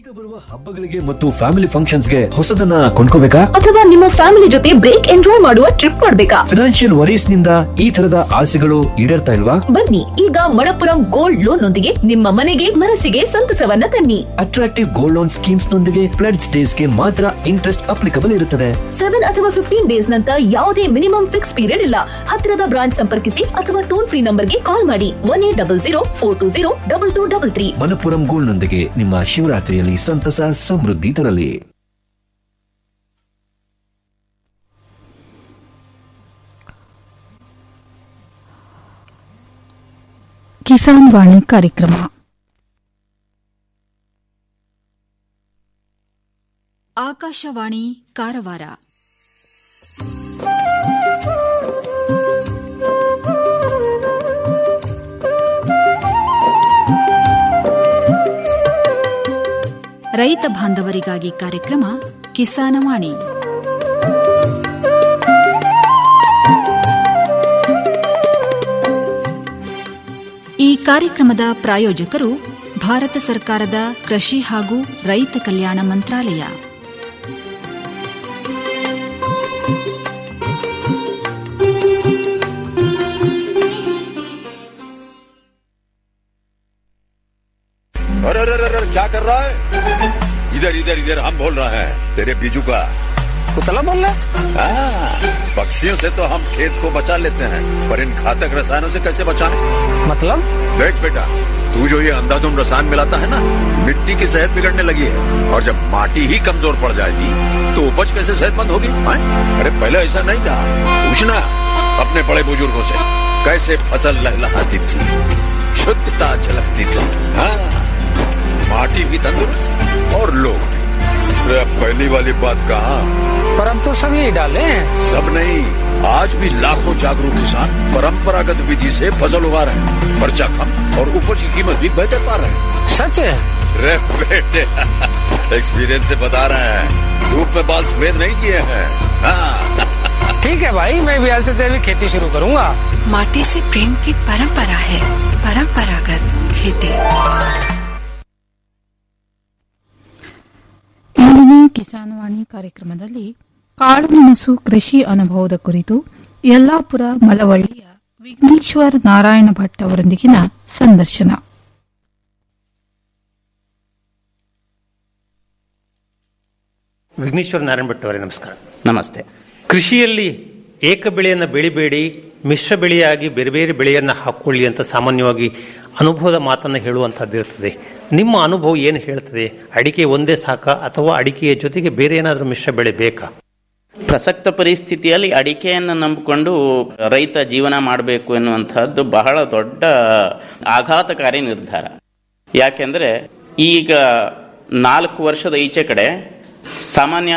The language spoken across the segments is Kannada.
ಈಗ ಬರುವ ಹಬ್ಬಗಳಿಗೆ ಮತ್ತು ಫ್ಯಾಮಿಲಿ ಫಂಕ್ಷನ್ಸ್ಗೆ ಹೊಸದನ್ನ ಕೊಂಡ್ಕೋಬೇಕಾ ಅಥವಾ ನಿಮ್ಮ ಫ್ಯಾಮಿಲಿ ಜೊತೆ ಬ್ರೇಕ್ ಎಂಜಾಯ್ ಮಾಡುವ ಟ್ರಿಪ್ ಮಾಡ್ಬೇಕಾ ಫಿನಾನ್ಷಿಯಲ್ ವರೀಸ್ ನಿಂದ ಈ ತರದ ಆಸೆಗಳು ಈಡೇರ್ತಾ ಇಲ್ವಾ ಬನ್ನಿ ಈಗ ಮಣಪುರಂ ಗೋಲ್ಡ್ ಲೋನ್ ನೊಂದಿಗೆ ನಿಮ್ಮ ಮನೆಗೆ ಮನಸ್ಸಿಗೆ ಸಂತಸವನ್ನ ತನ್ನಿ ಅಟ್ರಾಕ್ಟಿವ್ ಗೋಲ್ಡ್ ಲೋನ್ ಸ್ಕೀಮ್ಸ್ ನೊಂದಿಗೆ ಪ್ಲೆಡ್ಸ್ ಡೇಸ್ ಗೆ ಮಾತ್ರ ಇಂಟ್ರೆಸ್ಟ್ ಅಪ್ಲಿಕಬಲ್ ಇರುತ್ತದೆ ಸೆವೆನ್ ಅಥವಾ ಫಿಫ್ಟೀನ್ ಡೇಸ್ ನಂತರ ಯಾವುದೇ ಮಿನಿಮಮ್ ಫಿಕ್ಸ್ ಪೀರಿಯಡ್ ಇಲ್ಲ ಹತ್ತಿರದ ಬ್ರಾಂಚ್ ಸಂಪರ್ಕಿಸಿ ಅಥವಾ ಟೋಲ್ ಫ್ರೀ ನಂಬರ್ಗೆ ಕಾಲ್ ಮಾಡಿ one eight double zero four two zero double two double three Manappuram gold ನೊಂದಿಗೆ ನಿಮ್ಮ ಶಿವರಾತ್ರಿಯಲ್ಲಿ ಸಂತಸ ಸಮೃದ್ಧಿ ತರಲಿ ಕಿಸಾನ್ ವಾಣಿ ಕಾರ್ಯಕ್ರಮ ಆಕಾಶವಾಣಿ ಕಾರವಾರ ರೈತ ಬಾಂಧವರಿಗಾಗಿ ಕಾರ್ಯಕ್ರಮ ಕಿಸಾನವಾಣಿ ಈ ಕಾರ್ಯಕ್ರಮದ ಪ್ರಾಯೋಜಕರು ಭಾರತ ಸರ್ಕಾರದ ಕೃಷಿ ಹಾಗೂ ರೈತ ಕಲ್ಯಾಣ ಮಂತ್ರಾಲಯ अरे अरे अरे अरे, क्या कर रहा है इधर इधर इधर हम बोल रहे हैं तेरे बीजू का कुतला बोल रहा हाँ, पक्षियों से तो हम खेत को बचा लेते हैं पर इन घातक रसायनों से कैसे बचाएं? मतलब देख बेटा तू जो ये अंधाधुंध रसायन मिलाता है ना मिट्टी की सेहत बिगड़ने लगी है और जब माटी ही कमजोर पड़ जाएगी तो उपज कैसे सेहतमंद होगी हाँ? अरे पहले ऐसा नहीं था पूछना अपने बड़े बुजुर्गों से कैसे फसल लहलहाती थी शुद्धता झलकती थी हाँ माटी भी तंदुरुस्त और लोग भी। अरे अब पहली वाली बात कहा पर अब तो सब यही डाले हैं सब नहीं आज भी लाखों जागरूक किसान परंपरागत विधि से फसल उगा रहे हैं खर्चा कम और उपज की कीमत भी बेहतर पा रहे हैं सच है रे बेटे एक्सपीरियंस से बता रहे हैं धूप में बाल सफेद नहीं किए हैं हाँ, ठीक है भाई मैं भी आज से जैविक खेती शुरू करूंगा माटी से प्रेम की परंपरा है परंपरागत खेती ಇಂದಿನ ಕಿಸಾನ್ ವಾಣಿ ಕಾರ್ಯಕ್ರಮದಲ್ಲಿ ಕಾಳುಮೆಣಸು ಕೃಷಿ ಅನುಭವದ ಕುರಿತು ಯಲ್ಲಾಪುರ ಮಲವಳ್ಳಿಯ ವಿಘ್ನೇಶ್ವರ್ ನಾರಾಯಣ ಭಟ್ ಅವರೊಂದಿಗಿನ ಸಂದರ್ಶನ ವಿಘ್ನೇಶ್ವರ ನಾರಾಯಣ ಭಟ್ ಅವರೇ ನಮಸ್ಕಾರ ನಮಸ್ತೆ ಕೃಷಿಯಲ್ಲಿ ಏಕ ಬೆಳೆಯನ್ನು ಬೆಳಿಬೇಡಿ ಮಿಶ್ರ ಬೆಳೆಯಾಗಿ ಬೇರೆ ಬೇರೆ ಬೆಳೆಯನ್ನು ಹಾಕೊಳ್ಳಿ ಅಂತ ಸಾಮಾನ್ಯವಾಗಿ ಅನುಭವದ ಮಾತನ್ನು ಹೇಳುವಂಥದ್ದು ಇರ್ತದೆ ನಿಮ್ಮ ಅನುಭವ ಏನು ಹೇಳ್ತದೆ ಅಡಿಕೆ ಒಂದೇ ಸಾಕ ಅಥವಾ ಅಡಿಕೆಯ ಜೊತೆಗೆ ಬೇರೆ ಏನಾದರೂ ಮಿಶ್ರ ಬೆಳೆ ಬೇಕಾ ಪ್ರಸಕ್ತ ಪರಿಸ್ಥಿತಿಯಲ್ಲಿ ಅಡಿಕೆಯನ್ನು ನಂಬಿಕೊಂಡು ರೈತ ಜೀವನ ಮಾಡಬೇಕು ಎನ್ನುವಂತಹದ್ದು ಬಹಳ ದೊಡ್ಡ ಆಘಾತಕಾರಿ ನಿರ್ಧಾರ ಯಾಕೆಂದ್ರೆ ಈಗ ನಾಲ್ಕು ವರ್ಷದ ಈಚೆ ಕಡೆ ಸಾಮಾನ್ಯ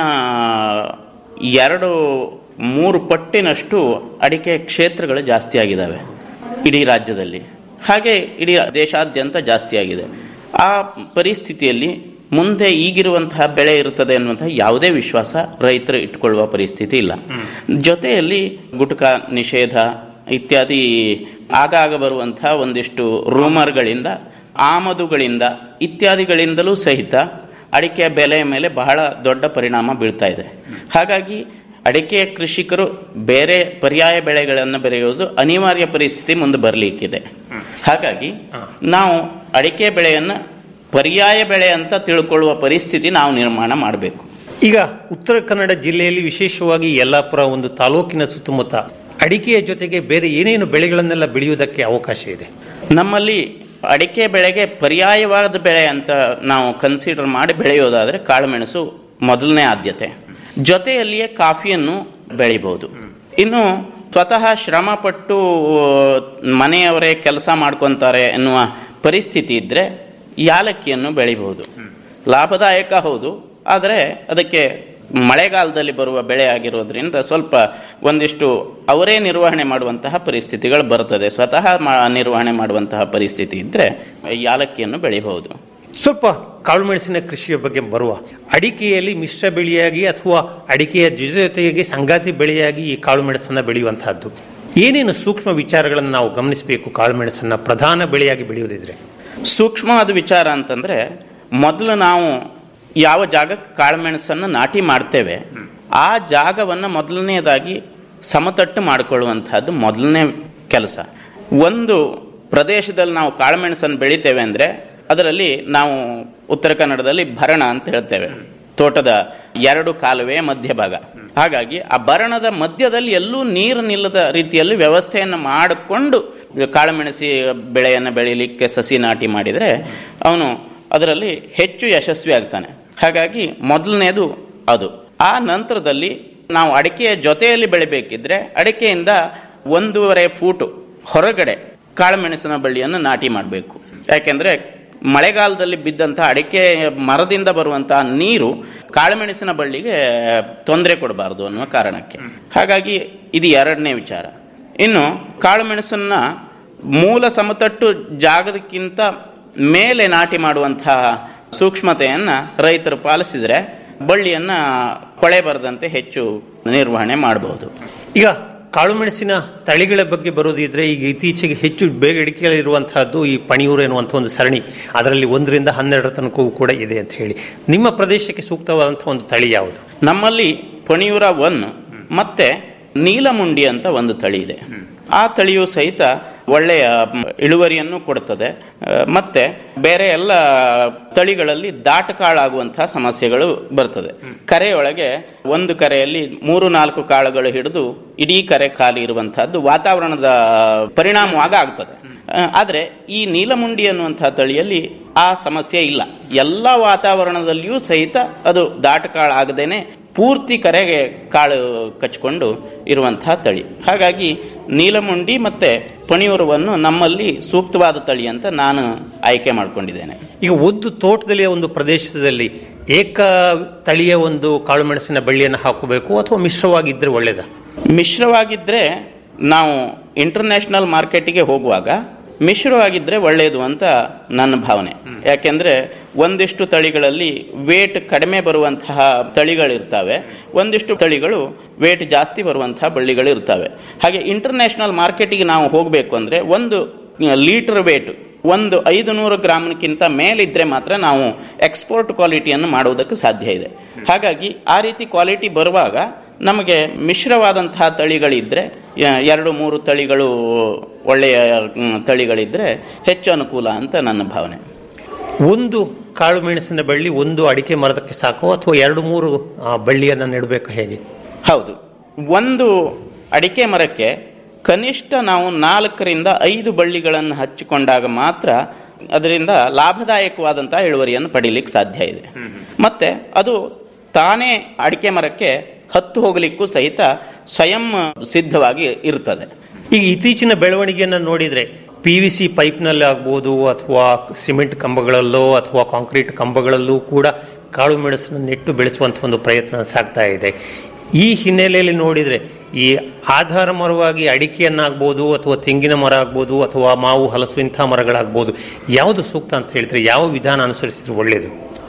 ಎರಡು ಮೂರು ಪಟ್ಟಿನಷ್ಟು ಅಡಿಕೆ ಕ್ಷೇತ್ರಗಳು ಜಾಸ್ತಿ ಆಗಿದ್ದಾವೆ ಇಡೀ ರಾಜ್ಯದಲ್ಲಿ ಹಾಗೆ ಇಡೀ ದೇಶಾದ್ಯಂತ ಜಾಸ್ತಿ ಆಗಿದೆ ಆ ಪರಿಸ್ಥಿತಿಯಲ್ಲಿ ಮುಂದೆ ಈಗಿರುವಂತಹ ಬೆಳೆ ಇರುತ್ತದೆ ಅನ್ನುವಂತಹ ಯಾವುದೇ ವಿಶ್ವಾಸ ರೈತರು ಇಟ್ಟುಕೊಳ್ಳುವ ಪರಿಸ್ಥಿತಿ ಇಲ್ಲ ಜೊತೆಯಲ್ಲಿ ಗುಟ್ಕ ನಿಷೇಧ ಇತ್ಯಾದಿ ಆಗಾಗ ಬರುವಂತಹ ಒಂದಿಷ್ಟು ರೂಮರ್ಗಳಿಂದ ಆಮದುಗಳಿಂದ ಇತ್ಯಾದಿಗಳಿಂದಲೂ ಸಹಿತ ಅಡಿಕೆಯ ಬೆಲೆಯ ಮೇಲೆ ಬಹಳ ದೊಡ್ಡ ಪರಿಣಾಮ ಬೀಳ್ತಾ ಇದೆ ಹಾಗಾಗಿ ಅಡಿಕೆ ಕೃಷಿಕರು ಬೇರೆ ಪರ್ಯಾಯ ಬೆಳೆಗಳನ್ನು ಬೆಳೆಯುವುದು ಅನಿವಾರ್ಯ ಪರಿಸ್ಥಿತಿ ಮುಂದೆ ಬರಲಿಕ್ಕಿದೆ ಹಾಗಾಗಿ ನಾವು ಅಡಿಕೆ ಬೆಳೆಯನ್ನು ಪರ್ಯಾಯ ಬೆಳೆ ಅಂತ ತಿಳ್ಕೊಳ್ಳುವ ಪರಿಸ್ಥಿತಿ ನಾವು ನಿರ್ಮಾಣ ಮಾಡಬೇಕು ಈಗ ಉತ್ತರ ಕನ್ನಡ ಜಿಲ್ಲೆಯಲ್ಲಿ ವಿಶೇಷವಾಗಿ ಯಲ್ಲಾಪುರ ಒಂದು ತಾಲೂಕಿನ ಸುತ್ತಮುತ್ತ ಅಡಿಕೆಯ ಜೊತೆಗೆ ಬೇರೆ ಏನೇನು ಬೆಳೆಗಳನ್ನೆಲ್ಲ ಬೆಳೆಯುವುದಕ್ಕೆ ಅವಕಾಶ ಇದೆ ನಮ್ಮಲ್ಲಿ ಅಡಿಕೆ ಬೆಳೆಗೆ ಪರ್ಯಾಯವಾದ ಬೆಳೆ ಅಂತ ನಾವು ಕನ್ಸಿಡರ್ ಮಾಡಿ ಬೆಳೆಯೋದಾದರೆ ಕಾಳುಮೆಣಸು ಮೊದಲನೇ ಆದ್ಯತೆ ಜೊತೆಯಲ್ಲಿಯೇ ಕಾಫಿಯನ್ನು ಬೆಳಿಬಹುದು ಇನ್ನು ಸ್ವತಃ ಶ್ರಮಪಟ್ಟು ಮನೆಯವರೇ ಕೆಲಸ ಮಾಡ್ಕೊತಾರೆ ಎನ್ನುವ ಪರಿಸ್ಥಿತಿ ಇದ್ದರೆ ಯಾಲಕ್ಕಿಯನ್ನು ಬೆಳಿಬಹುದು ಲಾಭದಾಯಕ ಹೌದು ಆದರೆ ಅದಕ್ಕೆ ಮಳೆಗಾಲದಲ್ಲಿ ಬರುವ ಬೆಳೆ ಆಗಿರೋದ್ರಿಂದ ಸ್ವಲ್ಪ ಒಂದಿಷ್ಟು ಅವರೇ ನಿರ್ವಹಣೆ ಮಾಡುವಂತಹ ಪರಿಸ್ಥಿತಿಗಳು ಬರ್ತದೆ ಸ್ವತಃ ಮಾ- ನಿರ್ವಹಣೆ ಮಾಡುವಂತಹ ಪರಿಸ್ಥಿತಿ ಇದ್ದರೆ ಯಾಲಕ್ಕಿಯನ್ನು ಬೆಳಿಬಹುದು ಸ್ವಲ್ಪ ಕಾಳುಮೆಣಸಿನ ಕೃಷಿಯ ಬಗ್ಗೆ ಬರುವ ಅಡಿಕೆಯಲ್ಲಿ ಮಿಶ್ರ ಬೆಳೆಯಾಗಿ ಅಥವಾ ಅಡಿಕೆಯ ಜೊತೆಗೆ ಸಂಗಾತಿ ಬೆಳೆಯಾಗಿ ಈ ಕಾಳುಮೆಣಸನ್ನ ಬೆಳೆಯುವಂತಹದ್ದು ಏನೇನು ಸೂಕ್ಷ್ಮ ವಿಚಾರಗಳನ್ನು ನಾವು ಗಮನಿಸಬೇಕು ಕಾಳುಮೆಣಸನ್ನ ಪ್ರಧಾನ ಬೆಳೆಯಾಗಿ ಬೆಳೆಯುವುದಿದ್ರೆ ಸೂಕ್ಷ್ಮವಾದ ವಿಚಾರ ಅಂತಂದ್ರೆ ಮೊದಲು ನಾವು ಯಾವ ಜಾಗಕ್ಕೆ ಕಾಳುಮೆಣಸನ್ನು ನಾಟಿ ಮಾಡ್ತೇವೆ ಆ ಜಾಗವನ್ನು ಮೊದಲನೇದಾಗಿ ಸಮತಟ್ಟು ಮಾಡಿಕೊಳ್ಳುವಂತಹದ್ದು ಮೊದಲನೇ ಕೆಲಸ ಒಂದು ಪ್ರದೇಶದಲ್ಲಿ ನಾವು ಕಾಳುಮೆಣಸನ್ನು ಬೆಳಿತೇವೆ ಅಂದರೆ ಅದರಲ್ಲಿ ನಾವು ಉತ್ತರ ಕನ್ನಡದಲ್ಲಿ ಭರಣ ಅಂತ ಹೇಳ್ತೇವೆ ತೋಟದ ಎರಡು ಕಾಲುವೆಯ ಮಧ್ಯಭಾಗ ಹಾಗಾಗಿ ಆ ಭರಣದ ಮಧ್ಯದಲ್ಲಿ ಎಲ್ಲೂ ನೀರು ನಿಲ್ಲದ ರೀತಿಯಲ್ಲಿ ವ್ಯವಸ್ಥೆಯನ್ನು ಮಾಡಿಕೊಂಡು ಕಾಳುಮೆಣಸಿ ಬೆಳೆಯನ್ನು ಬೆಳೀಲಿಕ್ಕೆ ಸಸಿ ನಾಟಿ ಮಾಡಿದರೆ ಅವನು ಅದರಲ್ಲಿ ಹೆಚ್ಚು ಯಶಸ್ವಿ ಆಗ್ತಾನೆ ಹಾಗಾಗಿ ಮೊದಲನೇದು ಅದು ಆ ನಂತರದಲ್ಲಿ ನಾವು ಅಡಿಕೆಯ ಜೊತೆಯಲ್ಲಿ ಬೆಳಿಬೇಕಿದ್ರೆ ಅಡಿಕೆಯಿಂದ ಒಂದೂವರೆ ಫೂಟು ಹೊರಗಡೆ ಕಾಳುಮೆಣಸಿನ ಬಳ್ಳಿಯನ್ನು ನಾಟಿ ಮಾಡಬೇಕು ಯಾಕೆಂದ್ರೆ ಮಳೆಗಾಲದಲ್ಲಿ ಬಿದ್ದಂಥ ಅಡಿಕೆ ಮರದಿಂದ ಬರುವಂತಹ ನೀರು ಕಾಳುಮೆಣಸಿನ ಬಳ್ಳಿಗೆ ತೊಂದರೆ ಕೊಡಬಾರದು ಅನ್ನುವ ಕಾರಣಕ್ಕೆ ಹಾಗಾಗಿ ಇದು ಎರಡನೇ ವಿಚಾರ ಇನ್ನು ಕಾಳುಮೆಣಸನ್ನ ಮೂಲ ಸಮತಟ್ಟು ಜಾಗದಕ್ಕಿಂತ ಮೇಲೆ ನಾಟಿ ಮಾಡುವಂತಹ ಸೂಕ್ಷ್ಮತೆಯನ್ನ ರೈತರು ಪಾಲಿಸಿದರೆ ಬಳ್ಳಿಯನ್ನ ಕೊಳೆ ಬರದಂತೆ ಹೆಚ್ಚು ನಿರ್ವಹಣೆ ಮಾಡಬಹುದು ಈಗ ಕಾಳುಮೆಣಸಿನ ತಳಿಗಳ ಬಗ್ಗೆ ಬರೋದಿದ್ರೆ ಈಗ ಇತ್ತೀಚೆಗೆ ಹೆಚ್ಚು ಬೇಡಿಕೆಗಳಿರುವಂತಹದ್ದು ಈ ಪಣಿಯೂರು ಎನ್ನುವಂಥ ಒಂದು ಸರಣಿ ಅದರಲ್ಲಿ ಒಂದರಿಂದ ಹನ್ನೆರಡರ ತನಕವೂ ಕೂಡ ಇದೆ ಅಂತ ಹೇಳಿ ನಿಮ್ಮ ಪ್ರದೇಶಕ್ಕೆ ಸೂಕ್ತವಾದಂತಹ ಒಂದು ತಳಿ ಯಾವುದು ನಮ್ಮಲ್ಲಿ ಪಣಿಯೂರ ಒನ್ ಮತ್ತೆ ನೀಲಮುಂಡಿ ಅಂತ ಒಂದು ತಳಿ ಇದೆ ಆ ತಳಿಯು ಸಹಿತ ಒಳ್ಳೆಯ ಇಳುವರಿಯನ್ನು ಕೊಡುತ್ತದೆ ಆ, ಮತ್ತೆ ಬೇರೆ ಎಲ್ಲ ತಳಿಗಳಲ್ಲಿ ದಾಟಕಾಳಾಗುವಂತಹ ಸಮಸ್ಯೆಗಳು ಬರ್ತದೆ ಕರೆಯೊಳಗೆ ಒಂದು ಕರೆಯಲ್ಲಿ ಮೂರು ನಾಲ್ಕು ಕಾಳುಗಳು ಹಿಡಿದು ಇಡೀ ಕರೆ ಖಾಲಿ ಇರುವಂತಹದ್ದು ವಾತಾವರಣದ ಪರಿಣಾಮವಾಗ ಆಗ್ತದೆ ಆ, ಆದ್ರೆ ಈ ನೀಲಮುಂಡಿ ಅನ್ನುವಂತಹ ತಳಿಯಲ್ಲಿ ಆ ಸಮಸ್ಯೆ ಇಲ್ಲ ಎಲ್ಲ ವಾತಾವರಣದಲ್ಲಿಯೂ ಸಹಿತ ಅದು ದಾಟಕಾಳಾಗದೇನೆ ಪೂರ್ತಿ ಕರೆಗೆ ಕಾಳು ಕಚ್ಕೊಂಡು ಇರುವಂತಹ ತಳಿ ಹಾಗಾಗಿ ನೀಲಮುಂಡಿ ಮತ್ತೆ ಪಣಿಯೂರವನ್ನು ನಮ್ಮಲ್ಲಿ ಸೂಕ್ತವಾದ ತಳಿ ಅಂತ ನಾನು ಆಯ್ಕೆ ಮಾಡ್ಕೊಂಡಿದ್ದೇನೆ ಈಗ ಒಂದು ತೋಟದಲ್ಲಿ ಒಂದು ಪ್ರದೇಶದಲ್ಲಿ ಏಕ ತಳಿಯ ಒಂದು ಕಾಳುಮೆಣಸಿನ ಬಳ್ಳಿಯನ್ನು ಹಾಕಬೇಕು ಅಥವಾ ಮಿಶ್ರವಾಗಿದ್ದರೆ ಒಳ್ಳೆಯದಾ ಮಿಶ್ರವಾಗಿದ್ದರೆ ನಾವು ಇಂಟರ್ನ್ಯಾಷನಲ್ ಮಾರ್ಕೆಟಿಗೆ ಹೋಗುವಾಗ ಮಿಶ್ರವಾಗಿದ್ದರೆ ಒಳ್ಳೆಯದು ಅಂತ ನನ್ನ ಭಾವನೆ ಯಾಕೆಂದ್ರೆ ಒಂದಿಷ್ಟು ತಳಿಗಳಲ್ಲಿ ವೇಟ್ ಕಡಿಮೆ ಬರುವಂತಹ ತಳಿಗಳಿರ್ತವೆ ಒಂದಿಷ್ಟು ತಳಿಗಳು ವೇಟ್ ಜಾಸ್ತಿ ಬರುವಂತಹ ಬಳ್ಳಿಗಳು ಇರ್ತವೆ ಹಾಗೆ ಇಂಟರ್ನ್ಯಾಷನಲ್ ಮಾರ್ಕೆಟಿಗೆ ನಾವು ಹೋಗಬೇಕು ಅಂದರೆ ಒಂದು ಲೀಟರ್ ವೇಟ್ ಒಂದು ಐದು ನೂರು ಗ್ರಾಮ್ಗಿಂತ ಮೇಲಿದ್ರೆ ಮಾತ್ರ ನಾವು ಎಕ್ಸ್ಪೋರ್ಟ್ ಕ್ವಾಲಿಟಿಯನ್ನು ಮಾಡುವುದಕ್ಕೆ ಸಾಧ್ಯ ಇದೆ ಹಾಗಾಗಿ ಆ ರೀತಿ ಕ್ವಾಲಿಟಿ ಬರುವಾಗ ನಮಗೆ ಮಿಶ್ರವಾದಂತಹ ತಳಿಗಳಿದ್ರೆ ಯ- ಎರಡು ಮೂರು ತಳಿಗಳು ಒಳ್ಳೆಯ ಮ್, ತಳಿಗಳಿದ್ರೆ ಹೆಚ್ಚು ಅನುಕೂಲ ಅಂತ ನನ್ನ ಭಾವನೆ ಒಂದು ಕಾಳು ಮೆಣಸಿನ ಬಳ್ಳಿ ಒಂದು ಅಡಿಕೆ ಮರದಕ್ಕೆ ಸಾಕು ಅಥವಾ ಎರಡು ಮೂರು ಆ, ಬಳ್ಳಿಯನ್ನು ನೆಡಬೇಕು ಹೇಗೆ ಹೌದು ಒಂದು ಅಡಿಕೆ ಮರಕ್ಕೆ ಕನಿಷ್ಠ ನಾವು ನಾಲ್ಕರಿಂದ ಐದು ಬಳ್ಳಿಗಳನ್ನು ಹಚ್ಚಿಕೊಂಡಾಗ ಮಾತ್ರ ಅದರಿಂದ ಲಾಭದಾಯಕವಾದಂತಹ ಇಳುವರಿಯನ್ನು ಪಡೀಲಿಕ್ಕೆ ಸಾಧ್ಯ ಇದೆ ಮತ್ತೆ ಅದು ತಾನೇ ಅಡಿಕೆ ಮರಕ್ಕೆ ಹತ್ತು ಹೋಗಲಿಕ್ಕೂ ಸಹಿತ ಸ್ವಯಂ ಸಿದ್ಧವಾಗಿ ಇರ್ತದೆ ಈಗ ಇತ್ತೀಚಿನ ಬೆಳವಣಿಗೆಯನ್ನು ನೋಡಿದರೆ ಪಿ ವಿ ಸಿ ಪೈಪ್ನಲ್ಲಿ ಆಗ್ಬೋದು ಅಥವಾ ಸಿಮೆಂಟ್ ಕಂಬಗಳಲ್ಲೋ ಅಥವಾ ಕಾಂಕ್ರೀಟ್ ಕಂಬಗಳಲ್ಲೂ ಕೂಡ ಕಾಳು ಮೆಣಸನ್ನು ನೆಟ್ಟು ಬೆಳೆಸುವಂಥ ಒಂದು ಪ್ರಯತ್ನ ಸಾಗ್ತಾ ಇದೆ ಈ ಹಿನ್ನೆಲೆಯಲ್ಲಿ ನೋಡಿದರೆ ಈ ಆಧಾರ ಮರವಾಗಿ ಅಡಿಕೆಯನ್ನಾಗ್ಬೋದು ಅಥವಾ ತೆಂಗಿನ ಮರ ಆಗ್ಬೋದು ಅಥವಾ ಮಾವು ಹಲಸು ಇಂಥ ಮರಗಳಾಗ್ಬೋದು ಯಾವುದು ಸೂಕ್ತ ಅಂತ ಹೇಳ್ತಾರೆ ಯಾವ ವಿಧಾನ ಅನುಸರಿಸಿದ್ರೆ ಒಳ್ಳೆಯದು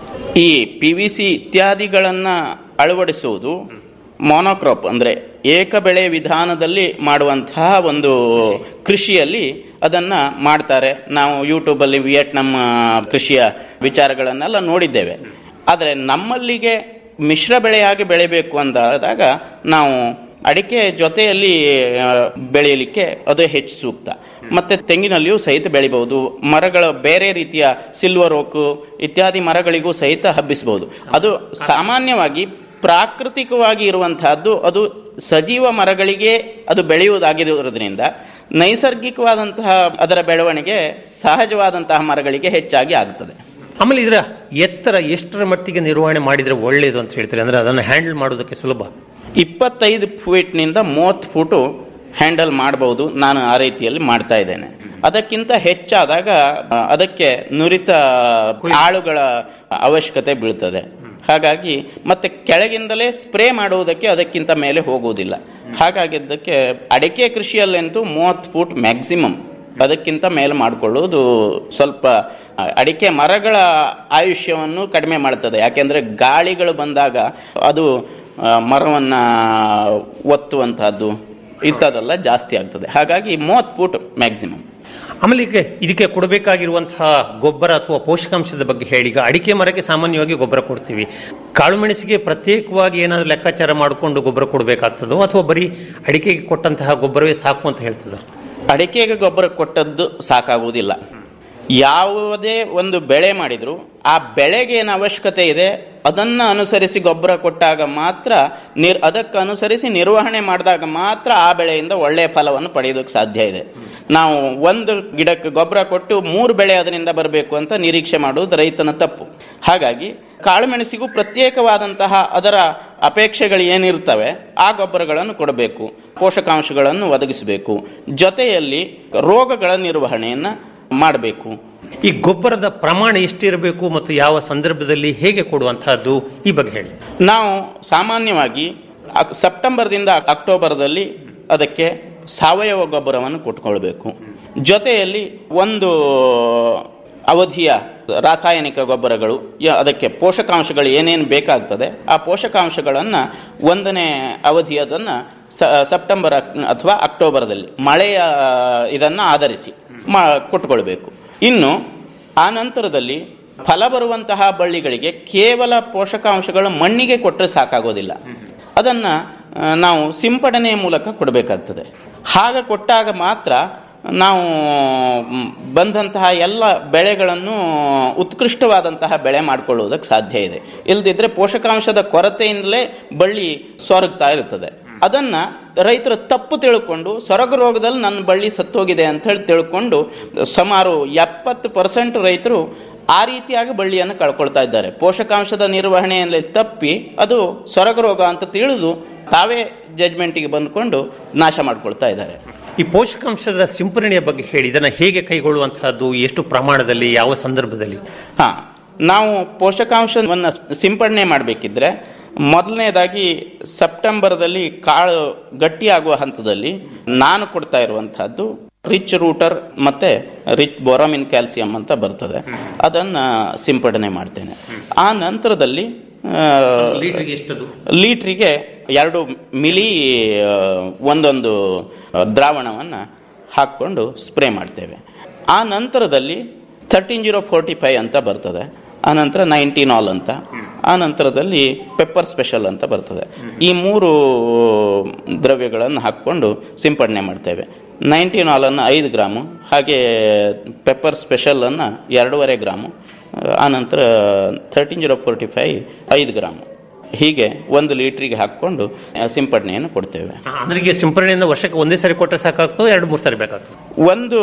ಈ ಪಿ ವಿ ಸಿ ಇತ್ಯಾದಿಗಳನ್ನು ಅಳವಡಿಸುವುದು ಮೊನೋಕ್ರಾಪ್ ಅಂದರೆ ಏಕ ಬೆಳೆ ವಿಧಾನದಲ್ಲಿ ಮಾಡುವಂತಹ ಒಂದು ಕೃಷಿಯಲ್ಲಿ ಅದನ್ನ ಮಾಡ್ತಾರೆ ನಾವು ಯೂಟ್ಯೂಬಲ್ಲಿ ವಿಯೆಟ್ನಾಂ ಕೃಷಿಯ ವಿಚಾರಗಳನ್ನೆಲ್ಲ ನೋಡಿದ್ದೇವೆ ಆದರೆ ನಮ್ಮಲ್ಲಿಗೆ ಮಿಶ್ರ ಬೆಳೆಯಾಗಿ ಬೆಳೆಯಬೇಕು ಅಂದಾದಾಗ ನಾವು ಅಡಿಕೆ ಜೊತೆಯಲ್ಲಿ ಆ, ಬೆಳೆಯಲಿಕ್ಕೆ ಅದು ಹೆಚ್ಚು ಸೂಕ್ತ ಮತ್ತೆ ತೆಂಗಿನಲ್ಲಿಯೂ ಸಹಿತ ಬೆಳಿಬಹುದು ಮರಗಳ ಬೇರೆ ರೀತಿಯ ಸಿಲ್ವರ್ ಓಕು ಇತ್ಯಾದಿ ಮರಗಳಿಗೂ ಸಹಿತ ಹಬ್ಬಿಸಬಹುದು ಅದು ಸಾಮಾನ್ಯವಾಗಿ ಪ್ರಾಕೃತಿಕವಾಗಿ ಇರುವಂತಹದ್ದು ಅದು ಸಜೀವ ಮರಗಳಿಗೆ ಅದು ಬೆಳೆಯುವುದಾಗಿರುವುದರಿಂದ ನೈಸರ್ಗಿಕವಾದಂತಹ ಅದರ ಬೆಳವಣಿಗೆ ಸಹಜವಾದಂತಹ ಮರಗಳಿಗೆ ಹೆಚ್ಚಾಗಿ ಆಗುತ್ತದೆ ಆಮೇಲೆ ಇದರ ಎತ್ತರ ಎಷ್ಟರ ಮಟ್ಟಿಗೆ ನಿರ್ವಹಣೆ ಮಾಡಿದರೆ ಒಳ್ಳೆಯದು ಅಂತ ಹೇಳ್ತಾರೆ ಅಂದರೆ ಅದನ್ನು ಹ್ಯಾಂಡಲ್ ಮಾಡೋದಕ್ಕೆ ಸುಲಭ ಇಪ್ಪತ್ತೈದು ಫೀಟ್ನಿಂದ ಮೂವತ್ತು ಫೂಟು ಹ್ಯಾಂಡಲ್ ಮಾಡಬಹುದು ನಾನು ಆ ರೀತಿಯಲ್ಲಿ ಮಾಡ್ತಾ ಇದ್ದೇನೆ ಅದಕ್ಕಿಂತ ಹೆಚ್ಚಾದಾಗ ಆ, ಅದಕ್ಕೆ ನುರಿತ ಆಳುಗಳ ಅವಶ್ಯಕತೆ ಬೀಳ್ತದೆ ಹಾಗಾಗಿ ಮತ್ತೆ ಕೆಳಗಿಂದಲೇ ಸ್ಪ್ರೇ ಮಾಡುವುದಕ್ಕೆ ಅದಕ್ಕಿಂತ ಮೇಲೆ ಹೋಗುವುದಿಲ್ಲ ಹಾಗಾಗಿದ್ದಕ್ಕೆ ಅಡಿಕೆ ಕೃಷಿಯಲ್ಲಂತೂ ಮೂವತ್ತು ಫೂಟ್ ಮ್ಯಾಕ್ಸಿಮಮ್ ಅದಕ್ಕಿಂತ ಮೇಲೆ ಮಾಡಿಕೊಳ್ಳುವುದು ಸ್ವಲ್ಪ ಆ, ಅಡಿಕೆ ಮರಗಳ ಆಯುಷ್ಯವನ್ನು ಕಡಿಮೆ ಮಾಡ್ತದೆ ಯಾಕೆಂದ್ರೆ ಗಾಳಿಗಳು ಬಂದಾಗ ಅದು ಆ, ಮರವನ್ನ ಒತ್ತುವಂತಹದ್ದು ಇಂಥದ್ದೆಲ್ಲ ಜಾಸ್ತಿ ಆಗ್ತದೆ ಹಾಗಾಗಿ ಮೂವತ್ತು ಫೂಟ್ ಮ್ಯಾಕ್ಸಿಮಮ್ ಆಮೇಲೆ ಈಗ ಇದಕ್ಕೆ ಕೊಡಬೇಕಾಗಿರುವಂತಹ ಗೊಬ್ಬರ ಅಥವಾ ಪೋಷಕಾಂಶದ ಬಗ್ಗೆ ಹೇಳಿ ಈಗ ಅಡಿಕೆ ಮರಕ್ಕೆ ಸಾಮಾನ್ಯವಾಗಿ ಗೊಬ್ಬರ ಕೊಡ್ತೀವಿ ಕಾಳು ಮೆಣಸಿಗೆ ಪ್ರತ್ಯೇಕವಾಗಿ ಏನಾದರೂ ಲೆಕ್ಕಾಚಾರ ಮಾಡಿಕೊಂಡು ಗೊಬ್ಬರ ಕೊಡಬೇಕಾಗ್ತದೋ ಅಥವಾ ಬರೀ ಅಡಿಕೆಗೆ ಕೊಟ್ಟಂತಹ ಗೊಬ್ಬರವೇ ಸಾಕು ಅಂತ ಹೇಳ್ತದ ಅಡಿಕೆಗೆ ಗೊಬ್ಬರ ಕೊಟ್ಟದ್ದು ಸಾಕಾಗುವುದಿಲ್ಲ ಯಾವುದೇ ಒಂದು ಬೆಳೆ ಮಾಡಿದ್ರು ಆ ಬೆಳೆಗೆ ಏನು ಅವಶ್ಯಕತೆ ಇದೆ ಅದನ್ನು ಅನುಸರಿಸಿ ಗೊಬ್ಬರ ಕೊಟ್ಟಾಗ ಮಾತ್ರ ನಿರ್ ಅದಕ್ಕೆ ಅನುಸರಿಸಿ ನಿರ್ವಹಣೆ ಮಾಡಿದಾಗ ಮಾತ್ರ ಆ ಬೆಳೆಯಿಂದ ಒಳ್ಳೆಯ ಫಲವನ್ನು ಪಡೆಯೋದಕ್ಕೆ ಸಾಧ್ಯ ಇದೆ ನಾವು ಒಂದು ಗಿಡಕ್ಕೆ ಗೊಬ್ಬರ ಕೊಟ್ಟು ಮೂರು ಬೆಳೆ ಅದರಿಂದ ಬರಬೇಕು ಅಂತ ನಿರೀಕ್ಷೆ ಮಾಡುವುದು ರೈತನ ತಪ್ಪು ಹಾಗಾಗಿ ಕಾಳುಮೆಣಸಿಗೂ ಪ್ರತ್ಯೇಕವಾದಂತಹ ಅದರ ಅಪೇಕ್ಷೆಗಳು ಏನಿರ್ತವೆ ಆ ಗೊಬ್ಬರಗಳನ್ನು ಕೊಡಬೇಕು ಪೋಷಕಾಂಶಗಳನ್ನು ಒದಗಿಸಬೇಕು ಜೊತೆಯಲ್ಲಿ ರೋಗಗಳ ನಿರ್ವಹಣೆಯನ್ನು ಮಾಡಬೇಕು ಈ ಗೊಬ್ಬರದ ಪ್ರಮಾಣ ಎಷ್ಟಿರಬೇಕು ಮತ್ತು ಯಾವ ಸಂದರ್ಭದಲ್ಲಿ ಹೇಗೆ ಕೊಡುವಂತಹದ್ದು ಈ ಬಗ್ಗೆ ಹೇಳಿ ನಾವು ಸಾಮಾನ್ಯವಾಗಿ ಅಕ್- ಸೆಪ್ಟೆಂಬರ್ದಿಂದ ಅಕ್ಟೋಬರ್ದಲ್ಲಿ ಅದಕ್ಕೆ ಸಾವಯವ ಗೊಬ್ಬರವನ್ನು ಕೊಟ್ಕೊಳ್ಬೇಕು ಜೊತೆಯಲ್ಲಿ ಒಂದು ಅವಧಿಯ ರಾಸಾಯನಿಕ ಗೊಬ್ಬರಗಳು ಯ- ಅದಕ್ಕೆ ಪೋಷಕಾಂಶಗಳು ಏನೇನು ಬೇಕಾಗ್ತದೆ ಆ ಪೋಷಕಾಂಶಗಳನ್ನು ಒಂದನೇ ಅವಧಿಯದನ್ನು ಸೆಪ್ಟೆಂಬರ್ ಅಕ್- ಅಥವಾ ಅಕ್ಟೋಬರ್ದಲ್ಲಿ ಮಳೆಯ ಇದನ್ನು ಆಧರಿಸಿ ಮಾ ಕೊಟ್ಕೊಳ್ಬೇಕು ಇನ್ನು ಆ ನಂತರದಲ್ಲಿ ಫಲ ಬರುವಂತಹ ಬಳ್ಳಿಗಳಿಗೆ ಕೇವಲ ಪೋಷಕಾಂಶಗಳು ಮಣ್ಣಿಗೆ ಕೊಟ್ಟರೆ ಸಾಕಾಗೋದಿಲ್ಲ ಅದನ್ನು ಆ, ನಾವು ಸಿಂಪಡಣೆಯ ಮೂಲಕ ಕೊಡಬೇಕಾಗ್ತದೆ ಹಾಗೆ ಕೊಟ್ಟಾಗ ಮಾತ್ರ ನಾವು ಮ್, ಬಂದಂತಹ ಎಲ್ಲ ಬೆಳೆಗಳನ್ನು ಉತ್ಕೃಷ್ಟವಾದಂತಹ ಬೆಳೆ ಮಾಡಿಕೊಳ್ಳುವುದಕ್ಕೆ ಸಾಧ್ಯ ಇದೆ ಇಲ್ಲದಿದ್ದರೆ ಪೋಷಕಾಂಶದ ಕೊರತೆಯಿಂದಲೇ ಬಳ್ಳಿ ಸೊರಗ್ತಾ ಇರ್ತದೆ ಅದನ್ನ ರೈತರು ತಪ್ಪು ತಿಳ್ಕೊಂಡು ಸೊರಗ ರೋಗದಲ್ಲಿ ನನ್ನ ಬಳ್ಳಿ ಸತ್ತೋಗಿದೆ ಅಂತ ಹೇಳಿ ತಿಳ್ಕೊಂಡು ಸುಮಾರು ಎಪ್ಪತ್ತು ಪರ್ಸೆಂಟ್ ರೈತರು ಆ ರೀತಿಯಾಗಿ ಬಳ್ಳಿಯನ್ನು ಕಳ್ಕೊಳ್ತಾ ಇದ್ದಾರೆ ಪೋಷಕಾಂಶದ ನಿರ್ವಹಣೆಯಲ್ಲಿ ತಪ್ಪಿ ಅದು ಸೊರಗ ರೋಗ ಅಂತ ತಿಳಿದು ತಾವೇ ಜಜ್ಮೆಂಟಿಗೆ ಬಂದ್ಕೊಂಡು ನಾಶ ಮಾಡ್ಕೊಳ್ತಾ ಇದ್ದಾರೆ ಈ ಪೋಷಕಾಂಶದ ಸಿಂಪರಣೆಯ ಬಗ್ಗೆ ಹೇಳಿ ಇದನ್ನು ಹೇಗೆ ಕೈಗೊಳ್ಳುವಂತಹದ್ದು ಎಷ್ಟು ಪ್ರಮಾಣದಲ್ಲಿ ಯಾವ ಸಂದರ್ಭದಲ್ಲಿ ಹಾ ನಾವು ಪೋಷಕಾಂಶವನ್ನು ಸಿಂಪಡಣೆ ಮಾಡಬೇಕಿದ್ರೆ ಮೊದಲನೇದಾಗಿ ಸೆಪ್ಟೆಂಬರ್ದಲ್ಲಿ ಕಾಳು ಗಟ್ಟಿಯಾಗುವ ಹಂತದಲ್ಲಿ ನಾನು ಕೊಡ್ತಾ ಇರುವಂತಹದ್ದು ರಿಚ್ ರೂಟರ್ ಮತ್ತೆ ರಿಚ್ ಬೋರಾಮಿನ್ ಕ್ಯಾಲ್ಸಿಯಂ ಅಂತ ಬರ್ತದೆ ಅದನ್ನ ಸಿಂಪಡಣೆ ಮಾಡ್ತೇನೆ ಆ ನಂತರದಲ್ಲಿ ಆ, ಲೀಟ್ರಿಗೆ ಎರಡು ಮಿಲಿ ಆ, ಒಂದೊಂದು ದ್ರಾವಣವನ್ನು ಹಾಕ್ಕೊಂಡು ಸ್ಪ್ರೇ ಮಾಡ್ತೇವೆ ಆ ನಂತರದಲ್ಲಿ ಥರ್ಟೀನ್ ಜೀರೋ ಫೋರ್ಟಿ ಫೈವ್ ಅಂತ ಬರ್ತದೆ ಆ ನಂತರ ನೈನ್ಟೀನ್ ಆಲ್ ಅಂತ ಆ ನಂತರದಲ್ಲಿ ಪೆಪ್ಪರ್ ಸ್ಪೆಷಲ್ ಅಂತ ಬರ್ತದೆ ಈ ಮೂರು ದ್ರವ್ಯಗಳನ್ನು ಹಾಕ್ಕೊಂಡು ಸಿಂಪಡಣೆ ಮಾಡ್ತೇವೆ ನೈನ್ಟೀನ್ ಆಲನ್ನು ಐದು ಗ್ರಾಮು ಹಾಗೆ ಪೆಪ್ಪರ್ ಸ್ಪೆಷಲನ್ನು ಎರಡೂವರೆ ಗ್ರಾಮು ಆ ನಂತರ ಥರ್ಟೀನ್ ಜೀರೋ ಫೋರ್ಟಿ ಫೈವ್ ಐದು ಗ್ರಾಮು ಹೀಗೆ ಒಂದು ಲೀಟ್ರಿಗೆ ಹಾಕ್ಕೊಂಡು ಆ, ಸಿಂಪಡಣೆಯನ್ನು ಕೊಡ್ತೇವೆ ಅಂದ್ರೆ ಈಗ ಸಿಂಪರಣೆಯಿಂದ ವರ್ಷಕ್ಕೆ ಒಂದೇ ಸರಿ ಕೊಟ್ಟರೆ ಸಾಕಾಗ್ತದೆ ಎರಡು ಮೂರು ಸರಿ ಬೇಕಾಗ್ತದೆ ಒಂದು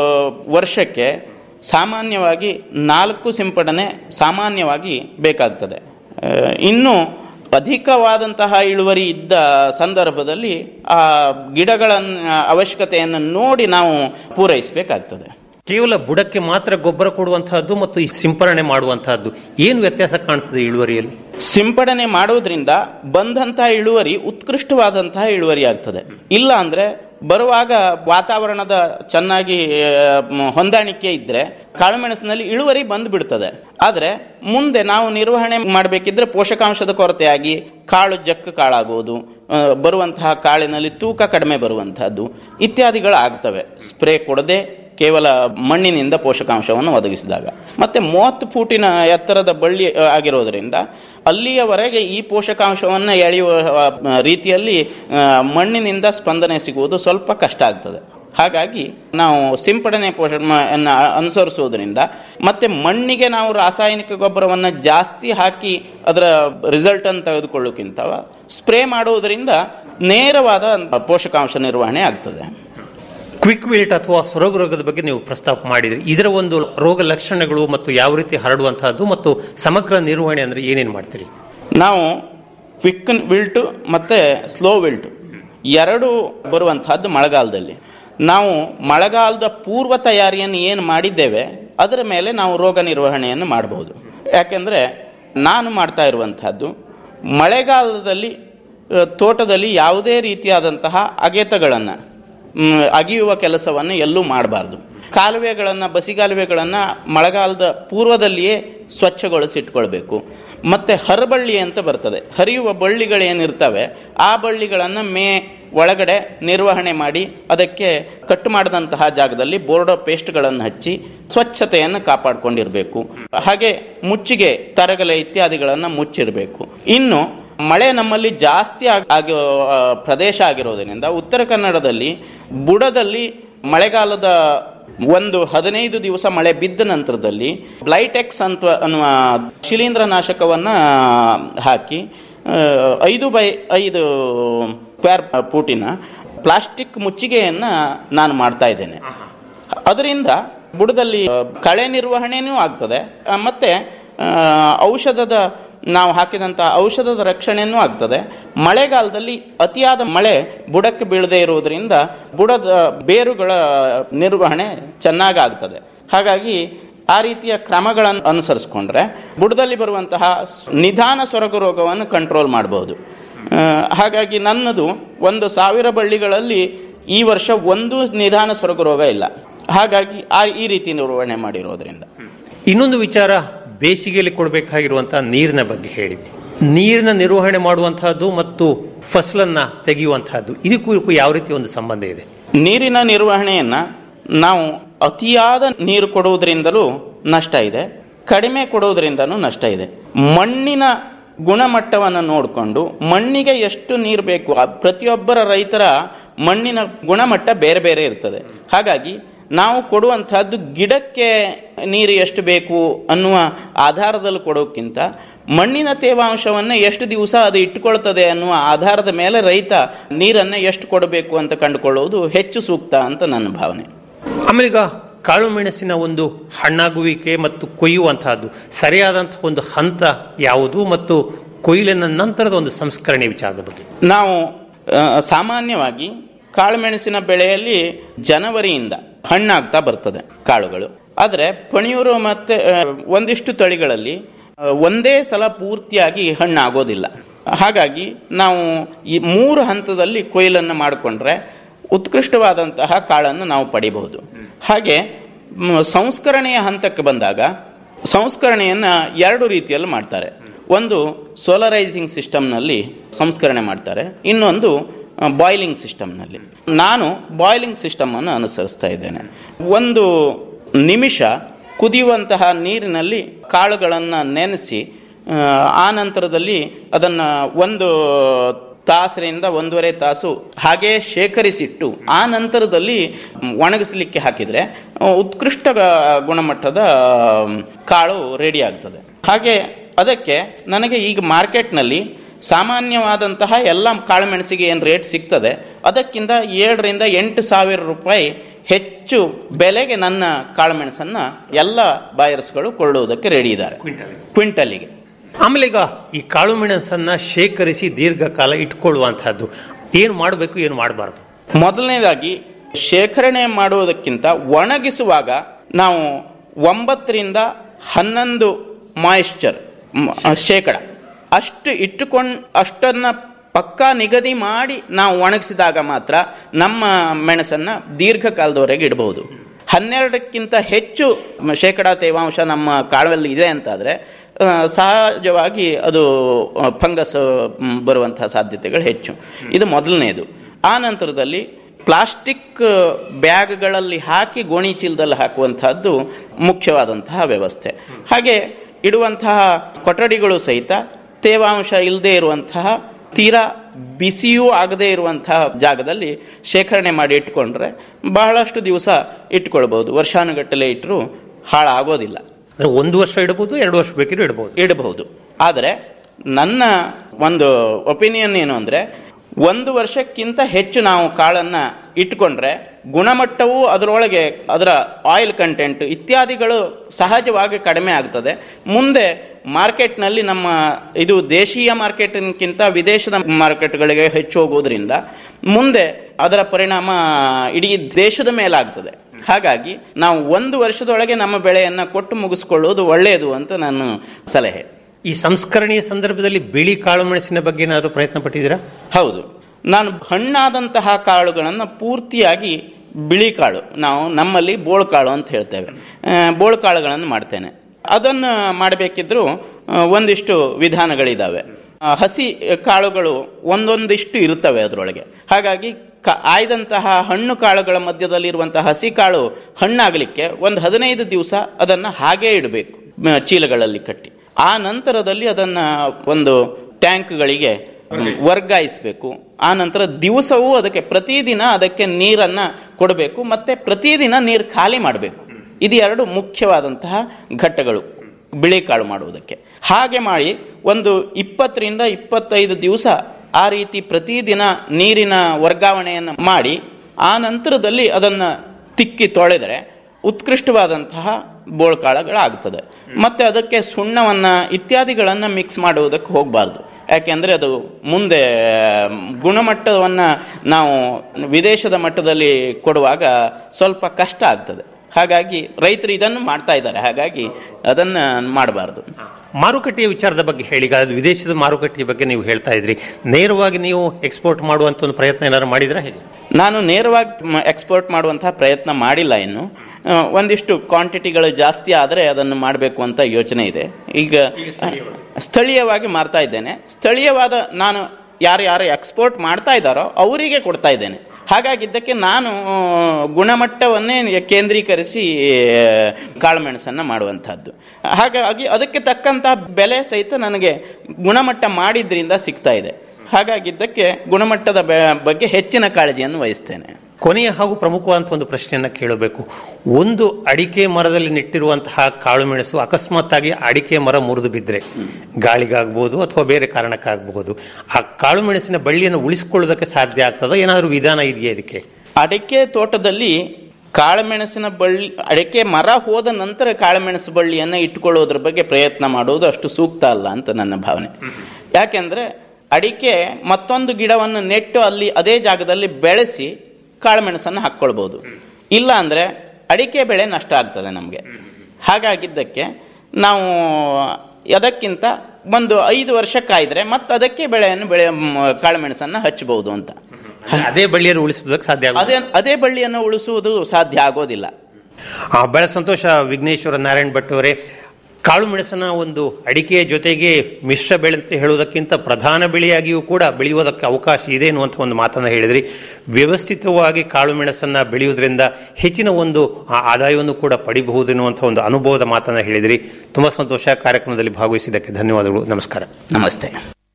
ವರ್ಷಕ್ಕೆ ಸಾಮಾನ್ಯವಾಗಿ ನಾಲ್ಕು ಸಿಂಪಡಣೆ ಸಾಮಾನ್ಯವಾಗಿ ಬೇಕಾಗ್ತದೆ ಆ, ಇನ್ನು ಅಧಿಕವಾದಂತಹ ಇಳುವರಿ ಇದ್ದ ಸಂದರ್ಭದಲ್ಲಿ ಆ ಗಿಡಗಳನ್ನ ಅವಶ್ಯಕತೆಯನ್ನು ನೋಡಿ ನಾವು ಪೂರೈಸಬೇಕಾಗ್ತದೆ ಕೇವಲ ಬುಡಕ್ಕೆ ಮಾತ್ರ ಗೊಬ್ಬರ ಕೊಡುವಂತಹದ್ದು ಮತ್ತು ಈ ಸಿಂಪರಣೆ ಮಾಡುವಂತಹದ್ದು ಏನು ವ್ಯತ್ಯಾಸ ಕಾಣ್ತದೆ ಇಳುವರಿಯಲ್ಲಿ ಸಿಂಪಡಣೆ ಮಾಡೋದ್ರಿಂದ ಬಂದಂತಹ ಇಳುವರಿ ಉತ್ಕೃಷ್ಟವಾದಂತಹ ಇಳುವರಿ ಆಗ್ತದೆ ಇಲ್ಲ ಅಂದ್ರೆ ಬರುವಾಗ ವಾತಾವರಣದ ಚೆನ್ನಾಗಿ ಆ, ಮ್, ಹೊಂದಾಣಿಕೆ ಇದ್ರೆ ಕಾಳುಮೆಣಸಿನಲ್ಲಿ ಇಳುವರಿ ಬಂದು ಬಿಡ್ತದೆ ಆದ್ರೆ ಮುಂದೆ ನಾವು ನಿರ್ವಹಣೆ ಮಾಡಬೇಕಿದ್ರೆ ಪೋಷಕಾಂಶದ ಕೊರತೆಯಾಗಿ ಕಾಳು ಜಕ್ಕು ಕಾಳಾಗುವುದು ಆ, ಬರುವಂತಹ ಕಾಳಿನಲ್ಲಿ ತೂಕ ಕಡಿಮೆ ಬರುವಂತಹದ್ದು ಇತ್ಯಾದಿಗಳು ಆಗ್ತವೆ ಸ್ಪ್ರೇ ಕೊಡದೆ ಕೇವಲ ಮಣ್ಣಿನಿಂದ ಪೋಷಕಾಂಶವನ್ನು ಒದಗಿಸಿದಾಗ ಮತ್ತೆ ಮೂವತ್ತು ಫೂಟಿನ ಎತ್ತರದ ಬಳ್ಳಿ ಆ, ಆಗಿರೋದ್ರಿಂದ ಅಲ್ಲಿಯವರೆಗೆ ಈ ಪೋಷಕಾಂಶವನ್ನು ಎಳೆಯುವ ಆ, ರೀತಿಯಲ್ಲಿ ಆ, ಮಣ್ಣಿನಿಂದ ಸ್ಪಂದನೆ ಸಿಗುವುದು ಸ್ವಲ್ಪ ಕಷ್ಟ ಆಗ್ತದೆ ಹಾಗಾಗಿ ನಾವು ಸಿಂಪಡಣೆ ಪೋಷಣೆಯನ್ನು ಅನುಸರಿಸುವುದರಿಂದ ಮತ್ತೆ ಮಣ್ಣಿಗೆ ನಾವು ರಾಸಾಯನಿಕ ಗೊಬ್ಬರವನ್ನು ಜಾಸ್ತಿ ಹಾಕಿ ಅದರ ರಿಸಲ್ಟ್ ಅನ್ನು ತೆಗೆದುಕೊಳ್ಳೋಕ್ಕಿಂತ ಸ್ಪ್ರೇ ಮಾಡುವುದರಿಂದ ನೇರವಾದ ಪೋಷಕಾಂಶ ನಿರ್ವಹಣೆ ಆಗ್ತದೆ ಕ್ವಿಕ್ ವಿಲ್ಟ್ ಅಥವಾ ಸೊರಗ ರೋಗದ ಬಗ್ಗೆ ನೀವು ಪ್ರಸ್ತಾಪ ಮಾಡಿದ್ರಿ ಇದರ ಒಂದು ರೋಗ ಲಕ್ಷಣಗಳು ಮತ್ತು ಯಾವ ರೀತಿ ಹರಡುವಂತಹದ್ದು ಮತ್ತು ಸಮಗ್ರ ನಿರ್ವಹಣೆ ಅಂದ್ರೆ ಏನೇನು ಮಾಡ್ತೀರಿ ನಾವು ಕ್ವಿಕ್ ವಿಲ್ಟು ಮತ್ತು ಸ್ಲೋ ವಿಲ್ಟು ಎರಡು ಬರುವಂತಹದ್ದು ಮಳೆಗಾಲದಲ್ಲಿ ನಾವು ಮಳೆಗಾಲದ ಪೂರ್ವ ತಯಾರಿಯನ್ನು ಏನು ಮಾಡಿದ್ದೇವೆ ಅದರ ಮೇಲೆ ನಾವು ರೋಗ ನಿರ್ವಹಣೆಯನ್ನು ಮಾಡಬಹುದು ಯಾಕೆಂದರೆ ನಾನು ಮಾಡ್ತಾ ಇರುವಂತಹದ್ದು ಮಳೆಗಾಲದಲ್ಲಿ ಆ, ತೋಟದಲ್ಲಿ ಯಾವುದೇ ರೀತಿಯಾದಂತಹ ಅಗೆತಗಳನ್ನು ಮ್, ಅಗಿಯುವ ಕೆಲಸವನ್ನು ಎಲ್ಲೂ ಮಾಡಬಾರ್ದು ಕಾಲುವೆಗಳನ್ನು ಬಸಿಗಾಲುವೆಗಳನ್ನು ಮಳೆಗಾಲದ ಪೂರ್ವದಲ್ಲಿಯೇ ಸ್ವಚ್ಛಗೊಳಿಸಿಟ್ಕೊಳ್ಬೇಕು ಮತ್ತೆ ಹರಬಳ್ಳಿ ಅಂತ ಬರ್ತದೆ ಹರಿಯುವ ಬಳ್ಳಿಗಳೇನಿರ್ತವೆ ಆ ಬಳ್ಳಿಗಳನ್ನು ಮೇ ಒಳಗಡೆ ನಿರ್ವಹಣೆ ಮಾಡಿ ಅದಕ್ಕೆ ಕಟ್ ಮಾಡಿದಂತಹ ಜಾಗದಲ್ಲಿ ಬೋರ್ಡೋ ಪೇಸ್ಟ್ಗಳನ್ನು ಹಚ್ಚಿ ಸ್ವಚ್ಛತೆಯನ್ನು ಕಾಪಾಡಿಕೊಂಡಿರಬೇಕು ಹಾಗೆ ಮುಚ್ಚಿಗೆ ತರಗಲೆ ಇತ್ಯಾದಿಗಳನ್ನು ಮುಚ್ಚಿರಬೇಕು ಇನ್ನು ಮಳೆ ನಮ್ಮಲ್ಲಿ ಜಾಸ್ತಿ ಆಗ್- ಆಗೋ ಆ, ಪ್ರದೇಶ ಆಗಿರೋದ್ರಿಂದ ಉತ್ತರ ಕನ್ನಡದಲ್ಲಿ ಬುಡದಲ್ಲಿ ಮಳೆಗಾಲದ ಒಂದು ಹದಿನೈದು ದಿವಸ ಮಳೆ ಬಿದ್ದ ನಂತರದಲ್ಲಿ ಬ್ಲೈಟೆಕ್ಸ್ ಅಂತ ಅನ್ನುವ ಶಿಲೀಂಧ್ರ ನಾಶಕವನ್ನ ಹಾಕಿ ಆ, ಐದು ಬೈ ಐದು ಸ್ಕ್ವೇರ್ ಫೂಟಿನ ಪ್ಲಾಸ್ಟಿಕ್ ಮುಚ್ಚಿಗೆಯನ್ನ ನಾನು ಮಾಡ್ತಾ ಇದ್ದೇನೆ ಅದರಿಂದ ಬುಡದಲ್ಲಿ ಆ, ಕಳೆ ನಿರ್ವಹಣೆನೂ ಆಗ್ತದೆ ಆ, ಮತ್ತೆ ಆ, ಔಷಧದ ನಾವು ಹಾಕಿದಂತಹ ಔಷಧದ ರಕ್ಷಣೆನೂ ಆಗ್ತದೆ ಮಳೆಗಾಲದಲ್ಲಿ ಅತಿಯಾದ ಮಳೆ ಬುಡಕ್ಕೆ ಬೀಳದೇ ಇರುವುದರಿಂದ ಬುಡದ ಬೇರುಗಳ ನಿರ್ವಹಣೆ ಚೆನ್ನಾಗಿ ಆಗ್ತದೆ ಹಾಗಾಗಿ ಆ ರೀತಿಯ ಕ್ರಮಗಳನ್ನು ಅನುಸರಿಸ್ಕೊಂಡ್ರೆ ಬುಡದಲ್ಲಿ ಬರುವಂತಹ ಸ್- ನಿಧಾನ ಸೊರಗು ರೋಗವನ್ನು ಕಂಟ್ರೋಲ್ ಮಾಡಬಹುದು ಆ, ಹಾಗಾಗಿ ನನ್ನದು ಒಂದು ಸಾವಿರ ಬಳ್ಳಿಗಳಲ್ಲಿ ಈ ವರ್ಷ ಒಂದು ನಿಧಾನ ಸೊರಗು ರೋಗ ಇಲ್ಲ ಹಾಗಾಗಿ ಆ ಈ ರೀತಿ ನಿರ್ವಹಣೆ ಮಾಡಿರೋದ್ರಿಂದ ಇನ್ನೊಂದು ವಿಚಾರ ಬೇಸಿಗೆಯಲ್ಲಿ ಕೊಡಬೇಕಾಗಿರುವಂತಹ ನೀರಿನ ಬಗ್ಗೆ ಹೇಳಿ ನೀರಿನ ನಿರ್ವಹಣೆ ಮಾಡುವಂತಹದ್ದು ಮತ್ತು ಫಸಲನ್ನ ತೆಗೆಯುವಂತಹದ್ದು ಇದಕ್ಕೂ ಇದಕ್ಕೂ ಯಾವ ರೀತಿ ಒಂದು ಸಂಬಂಧ ಇದೆ ನೀರಿನ ನಿರ್ವಹಣೆಯನ್ನ ನಾವು ಅತಿಯಾದ ನೀರು ಕೊಡುವುದರಿಂದಲೂ ನಷ್ಟ ಇದೆ ಕಡಿಮೆ ಕೊಡುವುದರಿಂದನೂ ನಷ್ಟ ಇದೆ ಮಣ್ಣಿನ ಗುಣಮಟ್ಟವನ್ನು ನೋಡಿಕೊಂಡು ಮಣ್ಣಿಗೆ ಎಷ್ಟು ನೀರು ಬೇಕು ಆ ಪ್ರತಿಯೊಬ್ಬರ ರೈತರ ಮಣ್ಣಿನ ಗುಣಮಟ್ಟ ಬೇರೆ ಬೇರೆ ಇರ್ತದೆ ಹಾಗಾಗಿ ನಾವು ಕೊಡುವಂತಹದ್ದು ಗಿಡಕ್ಕೆ ನೀರು ಎಷ್ಟು ಬೇಕು ಅನ್ನುವ ಆಧಾರದಲ್ಲಿ ಕೊಡೋಕ್ಕಿಂತ ಮಣ್ಣಿನ ತೇವಾಂಶವನ್ನು ಎಷ್ಟು ದಿವಸ ಅದು ಇಟ್ಟುಕೊಳ್ತದೆ ಅನ್ನುವ ಆಧಾರದ ಮೇಲೆ ರೈತ ನೀರನ್ನು ಎಷ್ಟು ಕೊಡಬೇಕು ಅಂತ ಕಂಡುಕೊಳ್ಳುವುದು ಹೆಚ್ಚು ಸೂಕ್ತ ಅಂತ ನನ್ನ ಭಾವನೆ ಆಮೇಲೆ ಈಗ ಕಾಳು ಮೆಣಸಿನ ಒಂದು ಹಣ್ಣಾಗುವಿಕೆ ಮತ್ತು ಕೊಯ್ಯುವಂತಹದ್ದು ಸರಿಯಾದಂತಹ ಒಂದು ಹಂತ ಯಾವುದು ಮತ್ತು ಕೊಯ್ಲಿನ ನಂತರದ ಒಂದು ಸಂಸ್ಕರಣೆ ವಿಚಾರದ ಬಗ್ಗೆ ನಾವು ಆ, ಸಾಮಾನ್ಯವಾಗಿ ಕಾಳುಮೆಣಸಿನ ಬೆಳೆಯಲ್ಲಿ ಜನವರಿಯಿಂದ ಹಣ್ಣಾಗ್ತಾ ಬರ್ತದೆ ಕಾಳುಗಳು ಆದರೆ ಪಣಿಯೂರು ಮತ್ತೆ ಆ, ಒಂದಿಷ್ಟು ತಳಿಗಳಲ್ಲಿ ಆ, ಒಂದೇ ಸಲ ಪೂರ್ತಿಯಾಗಿ ಹಣ್ಣಾಗೋದಿಲ್ಲ ಹಾಗಾಗಿ ನಾವು ಈ ಮೂರು ಹಂತದಲ್ಲಿ ಕೊಯ್ಲನ್ನು ಮಾಡಿಕೊಂಡ್ರೆ ಉತ್ಕೃಷ್ಟವಾದಂತಹ ಕಾಳನ್ನು ನಾವು ಪಡಿಬಹುದು ಹಾಗೆ ಮ್, ಸಂಸ್ಕರಣೆಯ ಹಂತಕ್ಕೆ ಬಂದಾಗ ಸಂಸ್ಕರಣೆಯನ್ನ ಎರಡು ರೀತಿಯಲ್ಲಿ ಮಾಡ್ತಾರೆ ಒಂದು ಸೋಲರೈಸಿಂಗ್ ಸಿಸ್ಟಮ್ನಲ್ಲಿ ಸಂಸ್ಕರಣೆ ಮಾಡ್ತಾರೆ ಇನ್ನೊಂದು ಬಾಯ್ಲಿಂಗ್ ಸಿಸ್ಟಮ್ನಲ್ಲಿ ನಾನು ಬಾಯ್ಲಿಂಗ್ ಸಿಸ್ಟಮನ್ನು ಅನುಸರಿಸ್ತಾ ಇದ್ದೇನೆ ಒಂದು ನಿಮಿಷ ಕುದಿಯುವಂತಹ ನೀರಿನಲ್ಲಿ ಕಾಳುಗಳನ್ನು ನೆನೆಸಿ ಆ, ಆ ನಂತರದಲ್ಲಿ ಅದನ್ನು ಒಂದು ತಾಸರಿಂದ ಒಂದೂವರೆ ತಾಸು ಹಾಗೇ ಶೇಖರಿಸಿಟ್ಟು ಆ ನಂತರದಲ್ಲಿ ಒಣಗಿಸಲಿಕ್ಕೆ ಹಾಕಿದರೆ ಆ, ಉತ್ಕೃಷ್ಟ ಗ- ಗುಣಮಟ್ಟದ ಆಮ್, ಕಾಳು ರೆಡಿ ಆಗ್ತದೆ ಹಾಗೆ ಅದಕ್ಕೆ ನನಗೆ ಈಗ ಮಾರ್ಕೆಟ್ನಲ್ಲಿ ಸಾಮಾನ್ಯವಾದಂತಹ ಎಲ್ಲ ಕಾಳುಮೆಣಸಿಗೆ ಏನು ರೇಟ್ ಸಿಗ್ತದೆ ಅದಕ್ಕಿಂತ ಏಳರಿಂದ ಎಂಟು ಸಾವಿರ ರೂಪಾಯಿ ಹೆಚ್ಚು ಬೆಲೆಗೆ ನನ್ನ ಕಾಳುಮೆಣಸನ್ನ ಎಲ್ಲ ಬಾಯರ್ಸ್ಗಳು ಕೊಳ್ಳುವುದಕ್ಕೆ ರೆಡಿ ಇದ್ದಾರೆ ಕ್ವಿಂಟಲಿಗೆ ಆಮೇಲೆ ಈಗ ಈ ಕಾಳು ಮೆಣಸನ್ನ ಶೇಖರಿಸಿ ದೀರ್ಘಕಾಲ ಇಟ್ಕೊಳ್ಳುವಂತಹದ್ದು ಏನು ಮಾಡಬೇಕು ಏನು ಮಾಡಬಾರ್ದು ಮೊದಲನೇದಾಗಿ ಶೇಖರಣೆ ಮಾಡುವುದಕ್ಕಿಂತ ಒಣಗಿಸುವಾಗ ನಾವು ಒಂಬತ್ತರಿಂದ ಹನ್ನೊಂದು ಮಾಯಿಶ್ಚರ್ ಶೇಕಡ ಅಷ್ಟು ಇಟ್ಟುಕೊಂಡು ಅಷ್ಟನ್ನ ಪಕ್ಕಾ ನಿಗದಿ ಮಾಡಿ ನಾವು ಒಣಗಿಸಿದಾಗ ಮಾತ್ರ ನಮ್ಮ ಮೆಣಸನ್ನ ದೀರ್ಘಕಾಲದವರೆಗೆ ಇಡಬಹುದು ಹನ್ನೆರಡಕ್ಕಿಂತ ಹೆಚ್ಚು ಶೇಕಡ ತೇವಾಂಶ ನಮ್ಮ ಕಾಳಲ್ಲಿ ಇದೆ ಅಂತಾದ್ರೆ ಆ, ಸಹಜವಾಗಿ ಅದು ಫಂಗಸ್ ಬರುವಂತಹ ಸಾಧ್ಯತೆಗಳು ಹೆಚ್ಚು ಇದು ಮೊದಲನೇದು ಆ ನಂತರದಲ್ಲಿ ಪ್ಲಾಸ್ಟಿಕ್ ಬ್ಯಾಗ್ಗಳಲ್ಲಿ ಹಾಕಿ ಗೋಣಿ ಚೀಲದಲ್ಲಿ ಹಾಕುವಂತಹದ್ದು ಮುಖ್ಯವಾದಂತಹ ವ್ಯವಸ್ಥೆ ಹಾಗೆ ಇಡುವಂತಹ ಕೊಠಡಿಗಳು ಸಹಿತ ತೇವಾಂಶ ಇಲ್ಲದೆ ಇರುವಂತಹ ತೀರಾ ಬಿಸಿಯೂ ಆಗದೇ ಇರುವಂತಹ ಜಾಗದಲ್ಲಿ ಶೇಖರಣೆ ಮಾಡಿ ಇಟ್ಕೊಂಡ್ರೆ ಬಹಳಷ್ಟು ದಿವಸ ಇಟ್ಕೊಳ್ಬಹುದು ವರ್ಷಾನುಗಟ್ಟಲೆ ಇಟ್ಟರು ಹಾಳಾಗೋದಿಲ್ಲ ಅಂದ್ರೆ ಒಂದು ವರ್ಷ ಇಡಬಹುದು ಎರಡು ವರ್ಷ ಬೇಕಿದ್ರು ಇಡಬಹುದು ಇಡಬಹುದು ಆದರೆ ನನ್ನ ಒಂದು ಒಪಿನಿಯನ್ ಏನು ಅಂದರೆ ಒಂದು ವರ್ಷಕ್ಕಿಂತ ಹೆಚ್ಚು ನಾವು ಕಾಳನ್ನು ಇಟ್ಕೊಂಡ್ರೆ ಗುಣಮಟ್ಟವು ಅದರೊಳಗೆ ಅದರ ಆಯಿಲ್ ಕಂಟೆಂಟ್ ಇತ್ಯಾದಿಗಳು ಸಹಜವಾಗಿ ಕಡಿಮೆ ಆಗ್ತದೆ ಮುಂದೆ ಮಾರ್ಕೆಟ್ನಲ್ಲಿ ನಮ್ಮ ಇದು ದೇಶೀಯ ಮಾರ್ಕೆಟ್ಗಿಂತ ವಿದೇಶದ ಮಾರ್ಕೆಟ್ಗಳಿಗೆ ಹೆಚ್ಚು ಹೋಗೋದ್ರಿಂದ ಮುಂದೆ ಅದರ ಪರಿಣಾಮ ಇಡೀ ದೇಶದ ಮೇಲಾಗ್ತದೆ ಹಾಗಾಗಿ ನಾವು ಒಂದು ವರ್ಷದೊಳಗೆ ನಮ್ಮ ಬೆಳೆಯನ್ನು ಕೊಟ್ಟು ಮುಗಿಸ್ಕೊಳ್ಳೋದು ಒಳ್ಳೆಯದು ಅಂತ ನಾನು ಸಲಹೆ ಈ ಸಂಸ್ಕರಣೆಯ ಸಂದರ್ಭದಲ್ಲಿ ಬಿಳಿ ಕಾಳು ಮೆಣಸಿನ ಬಗ್ಗೆ ಏನಾದರೂ ಪ್ರಯತ್ನ ಪಟ್ಟಿದ್ದೀರಾ ಹೌದು ನಾನು ಹಣ್ಣಾದಂತಹ ಕಾಳುಗಳನ್ನು ಪೂರ್ತಿಯಾಗಿ ಬಿಳಿ ಕಾಳು ನಾವು ನಮ್ಮಲ್ಲಿ ಬೋಳ್ಕಾಳು ಅಂತ ಹೇಳ್ತೇವೆ ಆ, ಬೋಳ್ಕಾಳುಗಳನ್ನು ಮಾಡ್ತೇನೆ ಅದನ್ನು ಮಾಡಬೇಕಿದ್ರೂ ಆ, ಒಂದಿಷ್ಟು ವಿಧಾನಗಳಿದ್ದಾವೆ ಆ, ಹಸಿ ಕಾಳುಗಳು ಒಂದೊಂದಿಷ್ಟು ಇರುತ್ತವೆ ಅದರೊಳಗೆ ಹಾಗಾಗಿ ಕ ಆಯ್ದಂತಹ ಹಣ್ಣು ಕಾಳುಗಳ ಮಧ್ಯದಲ್ಲಿರುವಂತಹ ಹಸಿ ಕಾಳು ಹಣ್ಣಾಗಲಿಕ್ಕೆ ಒಂದು ಹದಿನೈದು ದಿವಸ ಅದನ್ನು ಹಾಗೇ ಇಡಬೇಕು ಮ- ಚೀಲಗಳಲ್ಲಿ ಕಟ್ಟಿ ಆ ನಂತರದಲ್ಲಿ ಅದನ್ನು ಒಂದು ಟ್ಯಾಂಕ್ಗಳಿಗೆ ವರ್ಗಾಯಿಸಬೇಕು ಆ ನಂತರ ದಿವಸವೂ ಅದಕ್ಕೆ ಪ್ರತಿದಿನ ಅದಕ್ಕೆ ನೀರನ್ನ ಕೊಡಬೇಕು ಮತ್ತೆ ಪ್ರತಿದಿನ ನೀರು ಖಾಲಿ ಮಾಡಬೇಕು ಇದು ಎರಡು ಮುಖ್ಯವಾದಂತಹ ಘಟ್ಟಗಳು ಬಿಳಿ ಕಾಳು ಮಾಡುವುದಕ್ಕೆ ಹಾಗೆ ಮಾಡಿ ಒಂದು ಇಪ್ಪತ್ತರಿಂದ ಇಪ್ಪತ್ತೈದು ದಿವಸ ಆ ರೀತಿ ಪ್ರತಿದಿನ ನೀರಿನ ವರ್ಗಾವಣೆಯನ್ನು ಮಾಡಿ ಆ ನಂತರದಲ್ಲಿ ಅದನ್ನು ತಿಕ್ಕಿ ತೊಳೆದರೆ ಉತ್ಕೃಷ್ಟವಾದಂತಹ ಬೋಳ್ಕಾಳುಗಳಾಗುತ್ತದೆ ಮತ್ತೆ ಅದಕ್ಕೆ ಸುಣ್ಣವನ್ನ ಇತ್ಯಾದಿಗಳನ್ನು ಮಿಕ್ಸ್ ಮಾಡುವುದಕ್ಕೆ ಹೋಗಬಾರ್ದು ಯಾಕೆಂದರೆ ಅದು ಮುಂದೆ ಗುಣಮಟ್ಟವನ್ನು ನಾವು ವಿದೇಶದ ಮಟ್ಟದಲ್ಲಿ ಕೊಡುವಾಗ ಸ್ವಲ್ಪ ಕಷ್ಟ ಆಗ್ತದೆ ಹಾಗಾಗಿ ರೈತರು ಇದನ್ನು ಮಾಡ್ತಾ ಇದ್ದಾರೆ ಹಾಗಾಗಿ ಅದನ್ನು ಮಾಡಬಾರ್ದು ಮಾರುಕಟ್ಟೆಯ ವಿಚಾರದ ಬಗ್ಗೆ ಹೇಳಿ ಈಗ ಅದು ವಿದೇಶದ ಮಾರುಕಟ್ಟೆಯ ಬಗ್ಗೆ ನೀವು ಹೇಳ್ತಾ ಇದ್ರಿ ನೇರವಾಗಿ ನೀವು ಎಕ್ಸ್ಪೋರ್ಟ್ ಮಾಡುವಂತ ಒಂದು ಪ್ರಯತ್ನ ಏನಾದ್ರು ಮಾಡಿದ್ರೆ ಹೇಗೆ ನಾನು ನೇರವಾಗಿ ಎಕ್ಸ್ಪೋರ್ಟ್ ಮಾಡುವಂತಹ ಪ್ರಯತ್ನ ಮಾಡಿಲ್ಲ ಇನ್ನು ಆ, ಒಂದಿಷ್ಟು ಕ್ವಾಂಟಿಟಿಗಳು ಜಾಸ್ತಿ ಆದರೆ ಅದನ್ನು ಮಾಡಬೇಕು ಅಂತ ಯೋಚನೆ ಇದೆ ಈಗ ಸ್ಥಳೀಯವಾಗಿ ಮಾರ್ತಾ ಇದ್ದೇನೆ ಸ್ಥಳೀಯವಾದ ನಾನು ಯಾರು ಯಾರು ಎಕ್ಸ್ಪೋರ್ಟ್ ಮಾಡ್ತಾ ಇದ್ದಾರೋ ಅವರಿಗೆ ಕೊಡ್ತಾ ಇದ್ದೇನೆ ಹಾಗಾಗಿದ್ದಕ್ಕೆ ನಾನು ಗುಣಮಟ್ಟವನ್ನೇ ಕೇಂದ್ರೀಕರಿಸಿ ಕಾಳುಮೆಣಸನ್ನು ಮಾಡುವಂತಹದ್ದು ಹಾಗಾಗಿ ಅದಕ್ಕೆ ತಕ್ಕಂತಹ ಬೆಲೆ ಸಹಿತ ನನಗೆ ಗುಣಮಟ್ಟ ಮಾಡಿದ್ರಿಂದ ಸಿಗ್ತಾ ಇದೆ ಹಾಗಾಗಿದ್ದಕ್ಕೆ ಗುಣಮಟ್ಟದ ಬೆ- ಬಗ್ಗೆ ಹೆಚ್ಚಿನ ಕಾಳಜಿಯನ್ನು ವಹಿಸ್ತೇನೆ ಕೊನೆಯ ಹಾಗೂ ಪ್ರಮುಖವಾದಂಥ ಒಂದು ಪ್ರಶ್ನೆಯನ್ನ ಕೇಳಬೇಕು ಒಂದು ಅಡಿಕೆ ಮರದಲ್ಲಿ ನೆಟ್ಟಿರುವಂತಹ ಕಾಳುಮೆಣಸು ಅಕಸ್ಮಾತ್ತಾಗಿ ಅಡಿಕೆ ಮರ ಮುರಿದು ಬಿದ್ದರೆ ಗಾಳಿಗಾಗ್ಬೋದು ಅಥವಾ ಬೇರೆ ಕಾರಣಕ್ಕಾಗಬಹುದು ಆ ಕಾಳುಮೆಣಸಿನ ಬಳ್ಳಿಯನ್ನು ಉಳಿಸಿಕೊಳ್ಳೋದಕ್ಕೆ ಸಾಧ್ಯ ಆಗ್ತದ ಏನಾದರೂ ವಿಧಾನ ಇದೆಯಾ ಇದಕ್ಕೆ ಅಡಿಕೆ ತೋಟದಲ್ಲಿ ಕಾಳುಮೆಣಸಿನ ಬಳ್ಳಿ ಅಡಿಕೆ ಮರ ಹೋದ ನಂತರ ಕಾಳುಮೆಣಸು ಬಳ್ಳಿಯನ್ನು ಇಟ್ಟುಕೊಳ್ಳೋದ್ರ ಬಗ್ಗೆ ಪ್ರಯತ್ನ ಮಾಡುವುದು ಅಷ್ಟು ಸೂಕ್ತ ಅಲ್ಲ ಅಂತ ನನ್ನ ಭಾವನೆ ಯಾಕೆಂದ್ರೆ ಅಡಿಕೆ ಮತ್ತೊಂದು ಗಿಡವನ್ನು ನೆಟ್ಟು ಅಲ್ಲಿ ಅದೇ ಜಾಗದಲ್ಲಿ ಬೆಳೆಸಿ ಕಾಳುಮೆಣಸನ್ನು ಹಾಕ್ಕೊಳ್ಬೋದು ಇಲ್ಲ ಅಂದ್ರೆ ಅಡಿಕೆ ಬೆಳೆ ನಷ್ಟ ಆಗ್ತದೆ ನಮಗೆ ಹಾಗಾಗಿದ್ದಕ್ಕೆ ನಾವು ಅದಕ್ಕಿಂತ ಒಂದು ಐದು ವರ್ಷ ಕಾಯ್ದ್ರೆ ಮತ್ತೆ ಅದಕ್ಕೆ ಬೆಳೆಯನ್ನು ಬೆಳೆ ಮ್, ಕಾಳುಮೆಣಸನ್ನು ಹಚ್ಚಬಹುದು ಅಂತ ಅದೇ ಬಳ್ಳಿಯನ್ನು ಉಳಿಸುವುದಕ್ಕೆ ಸಾಧ್ಯ ಆಗುತ್ತೆ ಅದೇ ಅದೇ ಬಳ್ಳಿಯನ್ನು ಉಳಿಸುವುದು ಸಾಧ್ಯ ಆಗೋದಿಲ್ಲ ಆ, ಬಹಳ ಸಂತೋಷ ವಿಘ್ನೇಶ್ವರ ನಾರಾಯಣ್ ಭಟ್ ಅವರೇ ಕಾಳು ಮೆಣಸನ ಒಂದು ಅಡಿಕೆಯ ಜೊತೆಗೆ ಮಿಶ್ರ ಬೆಳೆ ಅಂತ ಹೇಳುವುದಕ್ಕಿಂತ ಪ್ರಧಾನ ಬೆಳೆಯಾಗಿಯೂ ಕೂಡ ಬೆಳೆಯುವುದಕ್ಕೆ ಅವಕಾಶ ಇದೆ ಎನ್ನುವಂಥ ಒಂದು ಮಾತನ್ನು ಹೇಳಿದ್ರಿ ವ್ಯವಸ್ಥಿತವಾಗಿ ಕಾಳು ಮೆಣಸನ್ನ ಬೆಳೆಯುವುದರಿಂದ ಹೆಚ್ಚಿನ ಒಂದು ಆ ಆದಾಯವನ್ನು ಕೂಡ ಪಡಿಬಹುದು ಎನ್ನುವಂಥ ಒಂದು ಅನುಭವದ ಮಾತನ್ನು ಹೇಳಿದ್ರಿ ತುಂಬಾ ಸಂತೋಷ ಕಾರ್ಯಕ್ರಮದಲ್ಲಿ ಭಾಗವಹಿಸಿದ್ದಕ್ಕೆ ಧನ್ಯವಾದಗಳು ನಮಸ್ಕಾರ ನಮಸ್ತೆ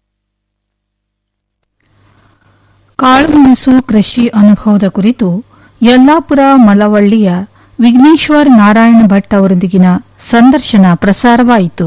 ಕಾಳುಮೆಣಸು ಕೃಷಿ ಅನುಭವದ ಕುರಿತು ಯಲ್ಲಾಪುರ ಮಳವಳ್ಳಿಯ ವಿಘ್ನೇಶ್ವರ್ ನಾರಾಯಣ ಭಟ್ ಅವರೊಂದಿಗಿನ ಸಂದರ್ಶನ ಪ್ರಸಾರವಾಯಿತು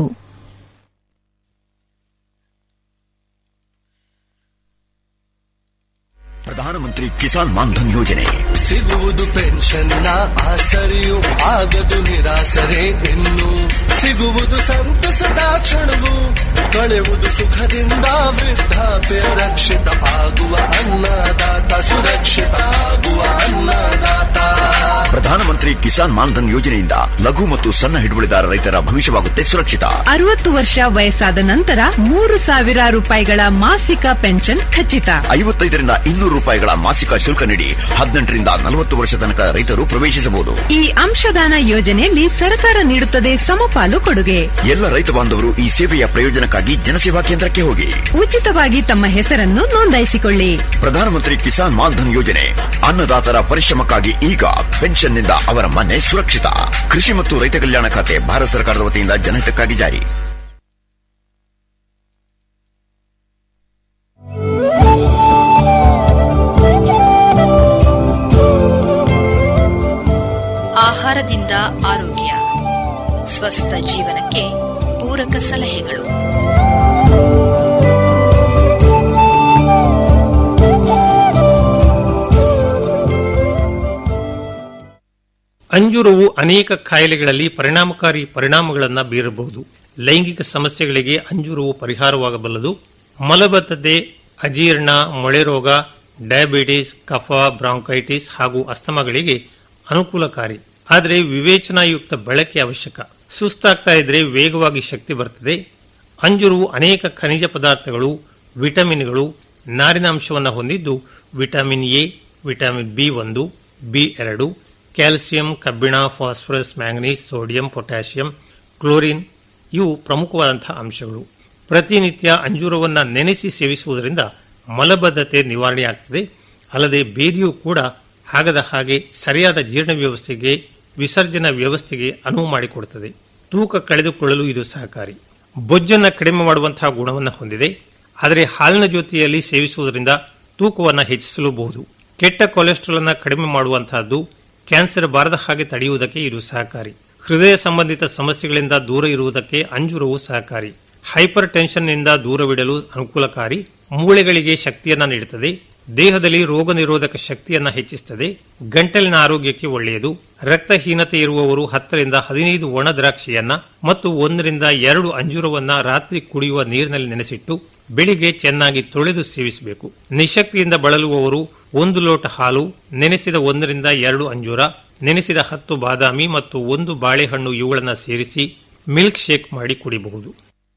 ಪ್ರಧಾನಮಂತ್ರಿ ಕಿಸಾನ್ ಮಾನ್ಧನ್ ಯೋಜನೆ ಸಿಗುವುದು ಪೆನ್ಷನ್ನ ಆಸರೆಯು ಆಗದು ನಿರಾಸರೆ ಇನ್ನು ಸಿಗುವುದು ಸಂತಸದ ಕ್ಷಣವು ಕಳೆಯುವುದು ಸುಖದಿಂದ ವೃದ್ಧಾಪ್ಯ ರಕ್ಷಿತ ಆಗುವ ಅನ್ನದಾತ ಸುರಕ್ಷಿತ ಆಗುವ ಅನ್ನದಾತ ಪ್ರಧಾನಮಂತ್ರಿ ಕಿಸಾನ್ ಮಾನ್ಧನ್ ಯೋಜನೆಯಿಂದ ಲಘು ಮತ್ತು ಸಣ್ಣ ಹಿಡುವಳಿದಾರ ರೈತರ ಭವಿಷ್ಯವಾಗುತ್ತೆ ಸುರಕ್ಷಿತ ಅರವತ್ತು ವರ್ಷ ವಯಸ್ಸಾದ ನಂತರ ಮೂರು ಸಾವಿರ ರೂಪಾಯಿಗಳ ಮಾಸಿಕ ಪೆನ್ಷನ್ ಖಚಿತ ಐವತ್ತೈದರಿಂದ ಇನ್ನೂರು ರೂಪಾಯಿಗಳ ಮಾಸಿಕ ಶುಲ್ಕ ನೀಡಿ ಹದಿನೆಂಟರಿಂದ ನಲವತ್ತು ವರ್ಷ ತನಕ ರೈತರು ಪ್ರವೇಶಿಸಬಹುದು ಈ ಅಂಶದಾನ ಯೋಜನೆಯಲ್ಲಿ ಸರ್ಕಾರ ನೀಡುತ್ತದೆ ಸಮಪಾಲು ಕೊಡುಗೆ ಎಲ್ಲ ರೈತ ಬಾಂಧವರು ಈ ಸೇವೆಯ ಪ್ರಯೋಜನಕ್ಕಾಗಿ ಜನಸೇವಾ ಕೇಂದ್ರಕ್ಕೆ ಹೋಗಿ ಉಚಿತವಾಗಿ ತಮ್ಮ ಹೆಸರನ್ನು ನೋಂದಾಯಿಸಿಕೊಳ್ಳಿ ಪ್ರಧಾನಮಂತ್ರಿ ಕಿಸಾನ್ ಮಾನ್ಧನ್ ಯೋಜನೆ ಅನ್ನದಾತರ ಪರಿಶ್ರಮಕ್ಕಾಗಿ ಈಗ ಪೆನ್ಷನ್ನಿಂದ ಅವರ ಮನೆ ಸುರಕ್ಷಿತ ಕೃಷಿ ಮತ್ತು ರೈತ ಕಲ್ಯಾಣ ಖಾತೆ ಭಾರತ ಸರ್ಕಾರದ ವತಿಯಿಂದ ಜನಹಿತಕ್ಕಾಗಿ ಜಾರಿ ಆಹಾರದಿಂದ ಆರೋಗ್ಯ ಸ್ವಸ್ಥ ಜೀವನಕ್ಕೆ ಪೂರಕ ಸಲಹೆಗಳು ಅಂಜೂರವು ಅನೇಕ ಕಾಯಿಲೆಗಳಲ್ಲಿ ಪರಿಣಾಮಕಾರಿ ಪರಿಣಾಮಗಳನ್ನು ಬೀರಬಹುದು ಲೈಂಗಿಕ ಸಮಸ್ಯೆಗಳಿಗೆ ಅಂಜೂರವು ಪರಿಹಾರವಾಗಬಲ್ಲದು ಮಲಬದ್ಧತೆ ಅಜೀರ್ಣ ಮೊಳೆ ರೋಗ ಡಯಾಬಿಟಿಸ್ ಕಫ ಬ್ರಾಂಕೈಟಿಸ್ ಹಾಗೂ ಅಸ್ತಮಗಳಿಗೆ ಅನುಕೂಲಕಾರಿ ಆದರೆ ವಿವೇಚನಾಯುಕ್ತ ಬಳಕೆ ಅವಶ್ಯಕ ಸುಸ್ತಾಗ್ತಾ ಇದ್ರೆ ವೇಗವಾಗಿ ಶಕ್ತಿ ಬರ್ತದೆ ಅಂಜೂರವು ಅನೇಕ ಖನಿಜ ಪದಾರ್ಥಗಳು ವಿಟಮಿನ್ಗಳು ನಾರಿನಾಂಶವನ್ನು ಹೊಂದಿದ್ದು ವಿಟಮಿನ್ ಎ ವಿಟಮಿನ್ ಬಿ ಒಂದು ಬಿ ಎರಡು ಕ್ಯಾಲ್ಸಿಯಂ ಕಬ್ಬಿಣ phosphorus manganese sodium potassium chlorine ಇವು ಪ್ರಮುಖವಾದಂತಹ ಅಂಶಗಳು ಪ್ರತಿನಿತ್ಯ ಅಂಜೂರವನ್ನ ನೆನೆಸಿ ಸೇವಿಸುವುದರಿಂದ ಮಲಬದ್ಧತೆ ನಿವಾರಣೆಯಾಗ್ತದೆ ಅಲ್ಲದೆ ಬೇದಿಯೂ ಕೂಡ ಆಗದ ಹಾಗೆ ಸರಿಯಾದ ಜೀರ್ಣ ವ್ಯವಸ್ಥೆಗೆ ವಿಸರ್ಜನಾ ವ್ಯವಸ್ಥೆಗೆ ಅನುವು ಮಾಡಿಕೊಡುತ್ತದೆ ತೂಕ ಕಳೆದುಕೊಳ್ಳಲು ಇದು ಸಹಕಾರಿ ಬೊಜ್ಜನ್ನು ಕಡಿಮೆ ಮಾಡುವಂತಹ ಗುಣವನ್ನು ಹೊಂದಿದೆ ಆದರೆ ಹಾಲಿನ ಜೊತೆಯಲ್ಲಿ ಸೇವಿಸುವುದರಿಂದ ತೂಕವನ್ನು ಹೆಚ್ಚಿಸಲೂಬಹುದು ಕೆಟ್ಟ ಕೊಲೆಸ್ಟ್ರಾಲ್ ಅನ್ನು ಕಡಿಮೆ ಮಾಡುವಂತಹದ್ದು ಕ್ಯಾನ್ಸರ್ ಬಾರದ ಹಾಗೆ ತಡೆಯುವುದಕ್ಕೆ ಇದು ಸಹಕಾರಿ ಹೃದಯ ಸಂಬಂಧಿತ ಸಮಸ್ಯೆಗಳಿಂದ ದೂರ ಇರುವುದಕ್ಕೆ ಅಂಜೂರವು ಸಹಕಾರಿ ಹೈಪರ್ ಟೆನ್ಷನ್ನಿಂದ ದೂರವಿಡಲು ಅನುಕೂಲಕಾರಿ ಮೂಳೆಗಳಿಗೆ ಶಕ್ತಿಯನ್ನ ನೀಡುತ್ತದೆ ದೇಹದಲ್ಲಿ ರೋಗ ನಿರೋಧಕ ಶಕ್ತಿಯನ್ನ ಹೆಚ್ಚಿಸುತ್ತದೆ ಗಂಟಲಿನ ಆರೋಗ್ಯಕ್ಕೆ ಒಳ್ಳೆಯದು ರಕ್ತಹೀನತೆ ಇರುವವರು ಹತ್ತರಿಂದ ಹದಿನೈದು ಒಣ ದ್ರಾಕ್ಷಿಯನ್ನ ಮತ್ತು ಒಂದರಿಂದ ಎರಡು ಅಂಜೂರವನ್ನ ರಾತ್ರಿ ಕುಡಿಯುವ ನೀರಿನಲ್ಲಿ ನೆನೆಸಿಟ್ಟು ಬೆಳಿಗ್ಗೆ ಚೆನ್ನಾಗಿ ತೊಳೆದು ಸೇವಿಸಬೇಕು ನಿಶಕ್ತಿಯಿಂದ ಬಳಲುವವರು ಒಂದು ಲೋಟ ಹಾಲು ನೆನೆಸಿದ ಒಂದರಿಂದ ಎರಡು ಅಂಜೂರ ನೆನೆಸಿದ ಹತ್ತು ಬಾದಾಮಿ ಮತ್ತು ಒಂದು ಬಾಳೆಹಣ್ಣು ಇವುಗಳನ್ನು ಸೇರಿಸಿ ಮಿಲ್ಕ್ ಶೇಕ್ ಮಾಡಿ ಕುಡಿಬಹುದು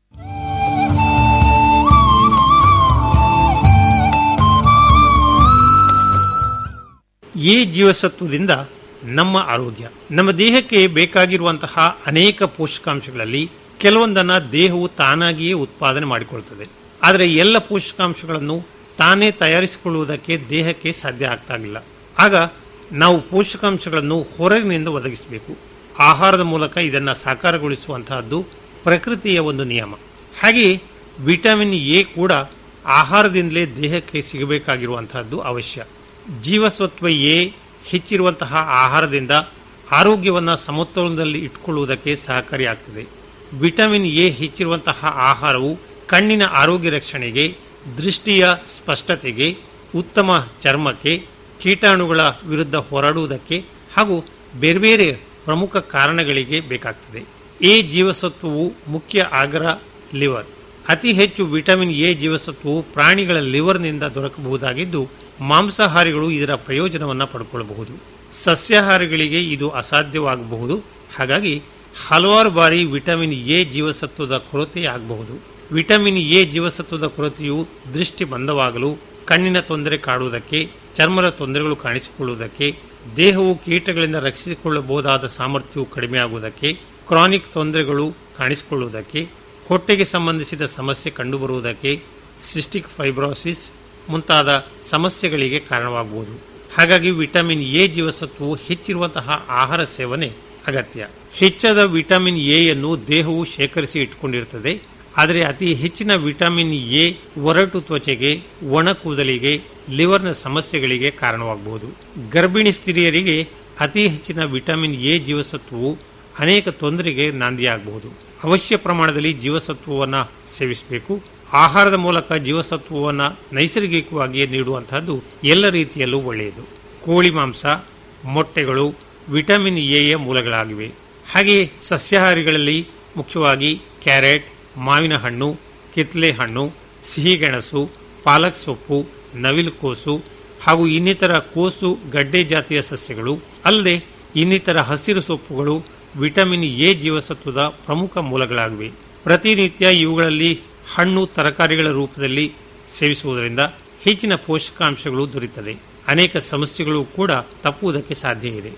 ಈ ಜೀವಸತ್ವದಿಂದ ನಮ್ಮ ಆರೋಗ್ಯ ನಮ್ಮ ದೇಹಕ್ಕೆ ಬೇಕಾಗಿರುವಂತಹ ಅನೇಕ ಪೋಷಕಾಂಶಗಳಲ್ಲಿ ಕೆಲವೊಂದನ್ನ ದೇಹವು ತಾನಾಗಿಯೇ ಉತ್ಪಾದನೆ ಮಾಡಿಕೊಳ್ತದೆ ಆದರೆ ಎಲ್ಲ ಪೋಷಕಾಂಶಗಳನ್ನು ತಾನೇ ತಯಾರಿಸಿಕೊಳ್ಳುವುದಕ್ಕೆ ದೇಹಕ್ಕೆ ಸಾಧ್ಯ ಆಗ್ತಾಗಿಲ್ಲ ಆಗ ನಾವು ಪೋಷಕಾಂಶಗಳನ್ನು ಹೊರಗಿನಿಂದ ಒದಗಿಸಬೇಕು ಆಹಾರದ ಮೂಲಕ ಇದನ್ನು ಸಾಕಾರಗೊಳಿಸುವಂತಹದ್ದು ಪ್ರಕೃತಿಯ ಒಂದು ನಿಯಮ ಹಾಗೆಯೇ ವಿಟಮಿನ್ ಎ ಕೂಡ ಆಹಾರದಿಂದಲೇ ದೇಹಕ್ಕೆ ಸಿಗಬೇಕಾಗಿರುವಂತಹದ್ದು ಅವಶ್ಯ ಜೀವಸತ್ವ ಎ ಹೆಚ್ಚಿರುವಂತಹ ಆಹಾರದಿಂದ ಆರೋಗ್ಯವನ್ನು ಸಮತೋಲನದಲ್ಲಿ ಇಟ್ಟುಕೊಳ್ಳುವುದಕ್ಕೆ ಸಹಕಾರಿಯಾಗ್ತದೆ ವಿಟಮಿನ್ ಎ ಹೆಚ್ಚಿರುವಂತಹ ಆಹಾರವು ಕಣ್ಣಿನ ಆರೋಗ್ಯ ರಕ್ಷಣೆಗೆ ದೃಷ್ಟಿಯ ಸ್ಪಷ್ಟತೆಗೆ ಉತ್ತಮ ಚರ್ಮಕ್ಕೆ ಕೀಟಾಣುಗಳ ವಿರುದ್ಧ ಹೋರಾಡುವುದಕ್ಕೆ ಹಾಗೂ ಬೇರೆ ಬೇರೆ ಪ್ರಮುಖ ಕಾರಣಗಳಿಗೆ ಬೇಕಾಗ್ತದೆ ಎ ಜೀವಸತ್ವವು ಮುಖ್ಯ ಆಗ್ರ ಲಿವರ್ ಅತಿ ಹೆಚ್ಚು ವಿಟಮಿನ್ ಎ ಜೀವಸತ್ವವು ಪ್ರಾಣಿಗಳ ಲಿವರ್ನಿಂದ ದೊರಕಬಹುದಾಗಿದ್ದು ಮಾಂಸಾಹಾರಿಗಳು ಇದರ ಪ್ರಯೋಜನವನ್ನು ಪಡ್ಕೊಳ್ಳಬಹುದು ಸಸ್ಯಾಹಾರಿಗಳಿಗೆ ಇದು ಅಸಾಧ್ಯವಾಗಬಹುದು ಹಾಗಾಗಿ ಹಲವಾರು ಬಾರಿ ವಿಟಮಿನ್ ಎ ಜೀವಸತ್ವದ ಕೊರತೆ ಆಗಬಹುದು ವಿಟಮಿನ್ ಎ ಜೀವಸತ್ವದ ಕೊರತೆಯು ದೃಷ್ಟಿ ಮಂದವಾಗಲು ಕಣ್ಣಿನ ತೊಂದರೆ ಕಾಡುವುದಕ್ಕೆ ಚರ್ಮದ ತೊಂದರೆಗಳು ಕಾಣಿಸಿಕೊಳ್ಳುವುದಕ್ಕೆ ದೇಹವು ಕೀಟಗಳಿಂದ ರಕ್ಷಿಸಿಕೊಳ್ಳಬಹುದಾದ ಸಾಮರ್ಥ್ಯವು ಕಡಿಮೆಯಾಗುವುದಕ್ಕೆ ಕ್ರಾನಿಕ್ ತೊಂದರೆಗಳು ಕಾಣಿಸಿಕೊಳ್ಳುವುದಕ್ಕೆ ಹೊಟ್ಟೆಗೆ ಸಂಬಂಧಿಸಿದ ಸಮಸ್ಯೆ ಕಂಡುಬರುವುದಕ್ಕೆ ಸಿಸ್ಟಿಕ್ ಫೈಬ್ರೋಸಿಸ್ ಮುಂತಾದ ಸಮಸ್ಯೆಗಳಿಗೆ ಕಾರಣವಾಗಬಹುದು ಹಾಗಾಗಿ ವಿಟಮಿನ್ ಎ ಜೀವಸತ್ವವು ಹೆಚ್ಚಿರುವಂತಹ ಆಹಾರ ಸೇವನೆ ಅಗತ್ಯ ಹೆಚ್ಚಾದ ವಿಟಮಿನ್ ಎ ಯನ್ನು ದೇಹವು ಶೇಖರಿಸಿ ಇಟ್ಟುಕೊಂಡಿರುತ್ತದೆ ಆದರೆ ಅತಿ ಹೆಚ್ಚಿನ ವಿಟಮಿನ್ ಎ ಒರಟು ತ್ವಚೆಗೆ ಒಣ ಕೂದಲಿಗೆ ಲಿವರ್ನ ಸಮಸ್ಯೆಗಳಿಗೆ ಕಾರಣವಾಗಬಹುದು ಗರ್ಭಿಣಿ ಸ್ತ್ರೀಯರಿಗೆ ಅತಿ ಹೆಚ್ಚಿನ ವಿಟಮಿನ್ ಎ ಜೀವಸತ್ವವು ಅನೇಕ ತೊಂದರೆಗೆ ನಾಂದಿಯಾಗಬಹುದು ಅವಶ್ಯ ಪ್ರಮಾಣದಲ್ಲಿ ಜೀವಸತ್ವವನ್ನು ಸೇವಿಸಬೇಕು ಆಹಾರದ ಮೂಲಕ ಜೀವಸತ್ವವನ್ನು ನೈಸರ್ಗಿಕವಾಗಿಯೇ ನೀಡುವಂತಹದ್ದು ಎಲ್ಲ ರೀತಿಯಲ್ಲೂ ಒಳ್ಳೆಯದು ಕೋಳಿ ಮಾಂಸ ಮೊಟ್ಟೆಗಳು ವಿಟಮಿನ್ ಎಯ ಮೂಲಗಳಾಗಿವೆ ಹಾಗೆಯೇ ಸಸ್ಯಾಹಾರಿಗಳಲ್ಲಿ ಮುಖ್ಯವಾಗಿ ಕ್ಯಾರೆಟ್ ಮಾವಿನ ಹಣ್ಣು ಕಿತ್ಲೆ ಹಣ್ಣು ಸಿಹಿಗೆಣಸು ಪಾಲಕ್ ಸೊಪ್ಪು ನವಿಲುಕೋಸು ಹಾಗೂ ಇನ್ನಿತರ ಕೋಸು ಗಡ್ಡೆ ಜಾತಿಯ ಸಸ್ಯಗಳು ಅಲ್ಲದೆ ಇನ್ನಿತರ ಹಸಿರು ಸೊಪ್ಪುಗಳು ವಿಟಮಿನ್ ಎ ಜೀವಸತ್ವದ ಪ್ರಮುಖ ಮೂಲಗಳಾಗಿವೆ ಪ್ರತಿನಿತ್ಯ ಇವುಗಳಲ್ಲಿ ಹಣ್ಣು ತರಕಾರಿಗಳ ರೂಪದಲ್ಲಿ ಸೇವಿಸುವುದರಿಂದ ಹೆಚ್ಚಿನ ಪೋಷಕಾಂಶಗಳು ದೊರೆಯುತ್ತದೆ ಅನೇಕ ಸಮಸ್ಯೆಗಳು ಕೂಡ ತಪ್ಪುವುದಕ್ಕೆ ಸಾಧ್ಯ ಇದೆ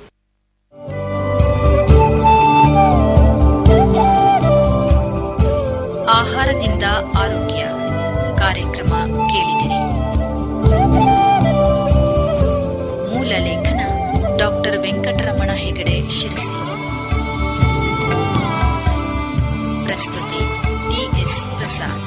ಆಹಾರದಿಂದ ಆರೋಗ್ಯ ಕಾರ್ಯಕ್ರಮ ಕೇಳಿದಿರಿ ಮೂಲ ಲೇಖನ ಡಾಕ್ಟರ್ ವೆಂಕಟರಮಣ ಹೆಗಡೆ ಶಿರಸಿ ಪ್ರಸ್ತುತಿ ಟಿಎಸ್ ಪ್ರಸಾದ್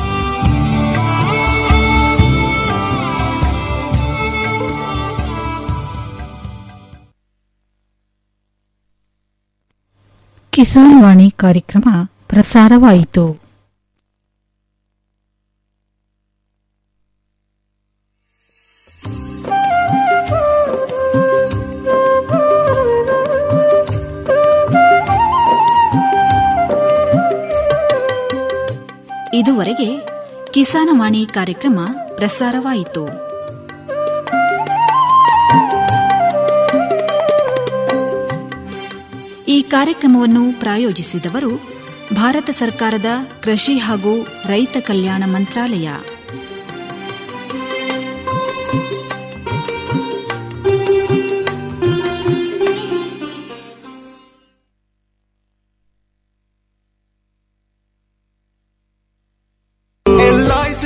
ಕಿಸಾನ್ ವಾಣಿ ಕಾರ್ಯಕ್ರಮ ಪ್ರಸಾರವಾಯಿತು ಇದುವರೆಗೆ ಕಿಸಾನವಾಣಿ ಕಾರ್ಯಕ್ರಮ ಪ್ರಸಾರವಾಯಿತು ಈ ಕಾರ್ಯಕ್ರಮವನ್ನು ಪ್ರಾಯೋಜಿಸಿದವರು ಭಾರತ ಸರ್ಕಾರದ ಕೃಷಿ ಹಾಗೂ ರೈತ ಕಲ್ಯಾಣ ಮಂತ್ರಾಲಯ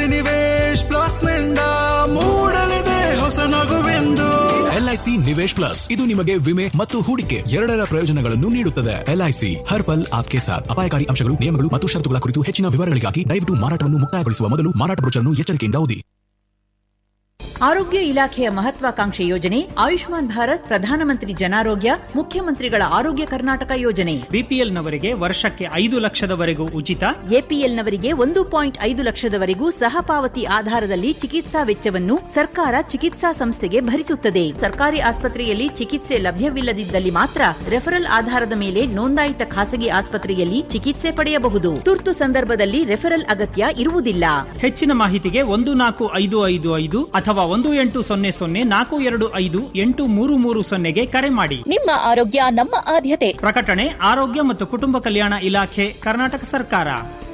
ನಿವೇಶ್ ಪ್ಲಸ್ ನಿಂದ ಮೂಡಲಿದೆ ಹೊಸ ನಗುವೆಂದು ಎಲ್ಐಸಿ ನಿವೇಶ್ ಪ್ಲಸ್ ಇದು ನಿಮಗೆ ವಿಮೆ ಮತ್ತು ಹೂಡಿಕೆ ಎರಡರ ಪ್ರಯೋಜನಗಳನ್ನು ನೀಡುತ್ತದೆ ಎಲ್ಐಸಿ ಹರ್ ಪಲ್ ಆಪ್ಕೆ ಸಾಥ್ ಅಪಾಯಕಾರಿ ಅಂಶಗಳು ನಿಯಮಗಳು ಮತ್ತು ಷರತ್ತುಗಳ ಕುರಿತು ಹೆಚ್ಚಿನ ವಿವರಗಳಿಗಾಗಿ ದಯವಿಟ್ಟು ಮಾರಾಟವನ್ನು ಮುಕ್ತಾಯಗೊಳಿಸುವ ಮೊದಲು ಮಾರಾಟ ಬ್ರೋಚರ್ನ್ನು ಎಚ್ಚರಿಕೆಯಿಂದ ಓದಿ ಆರೋಗ್ಯ ಇಲಾಖೆಯ ಮಹತ್ವಾಕಾಂಕ್ಷೆ ಯೋಜನೆ ಆಯುಷ್ಮಾನ್ ಭಾರತ್ ಪ್ರಧಾನಮಂತ್ರಿ ಜನಾರೋಗ್ಯ ಮುಖ್ಯಮಂತ್ರಿಗಳ ಆರೋಗ್ಯ ಕರ್ನಾಟಕ ಯೋಜನೆ ಬಿಪಿಎಲ್ನವರಿಗೆ ವರ್ಷಕ್ಕೆ ಐದು ಲಕ್ಷದವರೆಗೂ ಉಚಿತ ಎಪಿಎಲ್ನವರಿಗೆ ಒಂದು ಪಾಯಿಂಟ್ ಐದು ಲಕ್ಷದವರೆಗೂ ಸಹಪಾವತಿ ಆಧಾರದಲ್ಲಿ ಚಿಕಿತ್ಸಾ ವೆಚ್ಚವನ್ನು ಸರ್ಕಾರ ಚಿಕಿತ್ಸಾ ಸಂಸ್ಥೆಗೆ ಭರಿಸುತ್ತದೆ ಸರ್ಕಾರಿ ಆಸ್ಪತ್ರೆಯಲ್ಲಿ ಚಿಕಿತ್ಸೆ ಲಭ್ಯವಿಲ್ಲದಿದ್ದಲ್ಲಿ ಮಾತ್ರ ರೆಫರಲ್ ಆಧಾರದ ಮೇಲೆ ನೋಂದಾಯಿತ ಖಾಸಗಿ ಆಸ್ಪತ್ರೆಯಲ್ಲಿ ಚಿಕಿತ್ಸೆ ಪಡೆಯಬಹುದು ತುರ್ತು ಸಂದರ್ಭದಲ್ಲಿ ರೆಫರಲ್ ಅಗತ್ಯ ಇರುವುದಿಲ್ಲ ಹೆಚ್ಚಿನ ಮಾಹಿತಿಗೆ ಒಂದು ನಾಲ್ಕು ಐದು ಐದು ಐದು ಅಥವಾ ಒಂದು ಎಂಟು ಸೊನ್ನೆ ಸೊನ್ನೆ ನಾಲ್ಕು ಎರಡು ಐದು ಎಂಟು ಮೂರು ಮೂರು ಸೊನ್ನೆಗೆ ಕರೆ ಮಾಡಿ ನಿಮ್ಮ ಆರೋಗ್ಯ ನಮ್ಮ ಆದ್ಯತೆ ಪ್ರಕಟಣೆ ಆರೋಗ್ಯ ಮತ್ತು ಕುಟುಂಬ ಕಲ್ಯಾಣ ಇಲಾಖೆ ಕರ್ನಾಟಕ ಸರ್ಕಾರ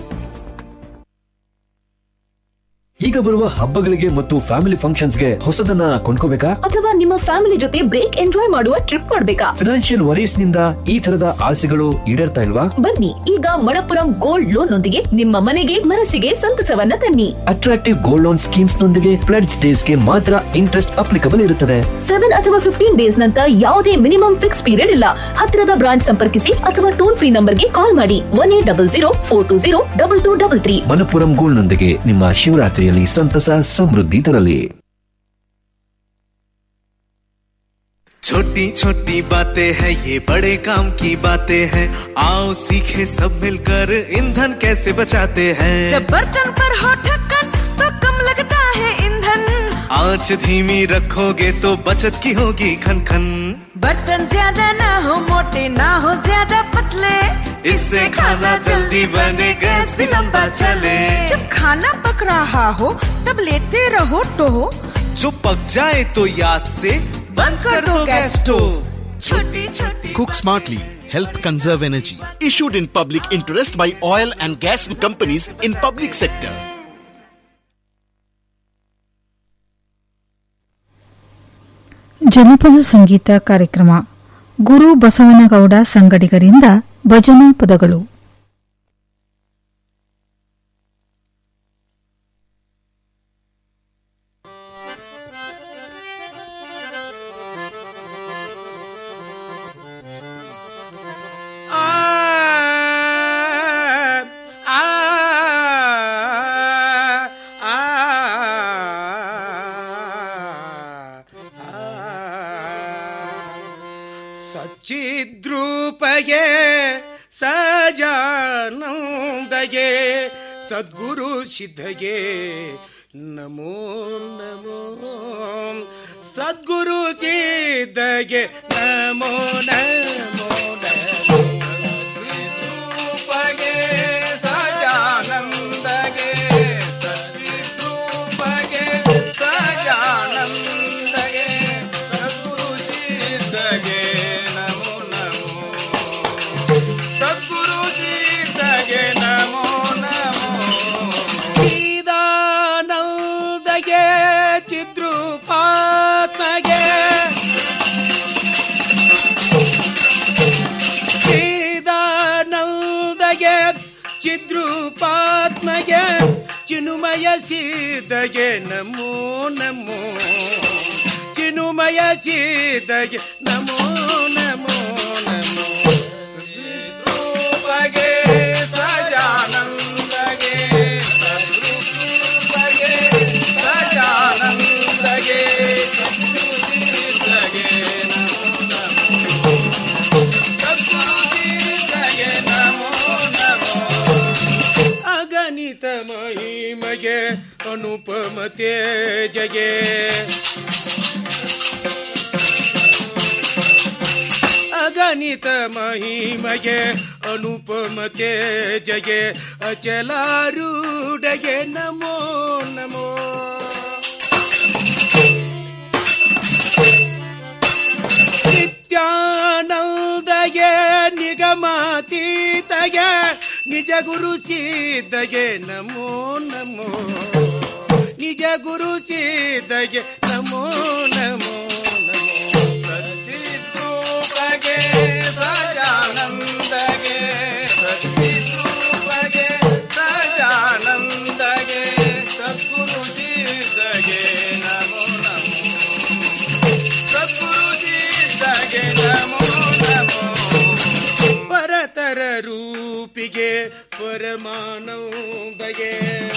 ಈಗ ಬರುವ ಹಬ್ಬಗಳಿಗೆ ಮತ್ತು ಫ್ಯಾಮಿಲಿ ಫಂಕ್ಷನ್ಸ್ಗೆ ಹೊಸದನ್ನ ಕೊಂಡ್ಕೋಬೇಕಾ ಅಥವಾ ನಿಮ್ಮ ಫ್ಯಾಮಿಲಿ ಜೊತೆ ಬ್ರೇಕ್ ಎಂಜಾಯ್ ಮಾಡುವ ಟ್ರಿಪ್ ಮಾಡ್ಬೇಕಾ ಫಿನಾನ್ಷಿಯಲ್ ವರೀಸ್ ನಿಂದ ಈ ತರದ ಆಸೆಗಳು ಈಡೇರ್ತಾ ಇಲ್ವಾ ಬನ್ನಿ ಈಗ ಮಣಪುರಂ ಗೋಲ್ಡ್ ಲೋನ್ ನೊಂದಿಗೆ ನಿಮ್ಮ ಮನೆಗೆ ಮನಸ್ಸಿಗೆ ಸಂತಸವನ್ನ ತನ್ನಿ ಅಟ್ರಾಕ್ಟಿವ್ ಗೋಲ್ಡ್ ಲೋನ್ ಸ್ಕೀಮ್ಸ್ ನೊಂದಿಗೆ ಪ್ಲೆಡ್ಸ್ ಡೇಸ್ಗೆ ಮಾತ್ರ ಇಂಟ್ರೆಸ್ಟ್ ಅಪ್ಲಿಕಬಲ್ ಇರುತ್ತದೆ ಸೆವೆನ್ ಅಥವಾ ಫಿಫ್ಟೀನ್ ಡೇಸ್ ನಂತರ ಯಾವುದೇ ಮಿನಿಮಮ್ ಫಿಕ್ಸ್ ಪೀರಿಯಡ್ ಇಲ್ಲ ಹತ್ತಿರದ ಬ್ರಾಂಚ್ ಸಂಪರ್ಕಿಸಿ ಅಥವಾ ಟೋಲ್ ಫ್ರೀ ನಂಬರ್ಗೆ ಕಾಲ್ ಮಾಡಿ one eight double zero four two zero double two double three Manappuram gold ನೊಂದಿಗೆ ನಿಮ್ಮ ಶಿವರಾತ್ರಿಯಲ್ಲಿ ಸಂತಸ ಸಮೃದ್ಧಿ ತರಲಿ छोटी छोटी बातें हैं ये बड़े काम की बातें हैं आओ सीखे सब मिलकर ईंधन कैसे बचाते हैं जब बर्तन पर हो ढक्कन तो कम लगता है ईंधन आंच धीमी रखोगे तो बचत की होगी खन खन बर्तन ज्यादा ना हो मोटे ना हो ज्यादा पतले इससे खाना जल्दी बने गैस भी लंबा चले जब खाना पक रहा हो तब लेते रहो टो जो पक जाए तो याद से बंद कर दो गैस स्टोव छोटी छोटी Cook smartly. Help conserve energy. Issued in public interest by oil and gas companies in public sector. ಜನಪದ ಸಂಗೀತ ಕಾರ್ಯಕ್ರಮ ಗುರು ಬಸವನಗೌಡ ಸಂಗಡಿಗರಿಂದ ಭಜನಾ ಪದಗಳು ಸಚ್ಚಿದ್ರೂಪಗೆ ಸಜಾನಂದಗೆ ಸದ್ಗುರು ಸಿದ್ಧಗೆ ನಮೋ ನಮೋ ಸದ್ಗುರು ಸಿದ್ಧಗೆ ನಮೋ ನಮೋ ನಮೋ ಸದ್ರೂಪಗೆ ಸಜಾನಂದಗೆ ಸದ್ರೂಪಗೆ ಸಜಾನಂದಗೆ ಸದ್ಗುರು ಸಿದ್ಧಗೆ ನಮೋ ನಮೋ ಸದ್ಗುರು ಸಿದ್ಧಗೆ ನಮೋ ನಮೋ ಚಿದಾನಂದಗೆ ಚಿದ್ರೂಪಾತ್ಮಗೆ ಚಿದಾನಂದಗೆ ಚಿದ್ರೂಪಾತ್ಮಗೆ ಚಿನುಮಯ ಸಿದ್ಧಗೆ ನಮೋ ನಮೋ ಚಿನುಮಯ ಸಿದ್ಧಗೆ ನಮೋ ನಮೋ ನಮೋ ರೂಪಗೆ ಸಜಾನಂದಗೆ ಸದ್ರೂಪಗೆ ಸಜಾನಂದಗೆ ಸದ್ಗುರುಸಿದ್ಧಗೆ ಸದ್ಗುರುಸಿದ್ಧಗೆ ನಮೋ ನಮೋ ಅಗಣಿತ ಮಹಿಮಗೆ ಅನುಪಮ ತೇಜಗೆ ಅಗಣಿತ ಮಹಿಮಗೆ ಅನುಪಮ ತೇಜಗೆ ಅಚಲಾರೂಢಗೆ ನಮೋ ನಮೋ ನಿತ್ಯಾನಂದಗೆ ನಿಗಮಾತೀತಗೆ ನಿಜ ಗುರು ಸಿದ್ಧಗೆ ನಮೋ ನಮೋ ನಿಜ ಗುರು ಸಿದ್ಧಗೆ ನಮೋ ನಮೋ ನಮೋ ಸಚ್ಚಿದ್ರೂಪಗೆ ಸಜಾನಂದಗೆ ಸಚ್ಚಿದ್ರೂಪಗೆ ಸಜಾನಂದಗೆ ಸದ್ಗುರು ರೂಪಿಗೆ ಪರಮಾನಂದಗೆ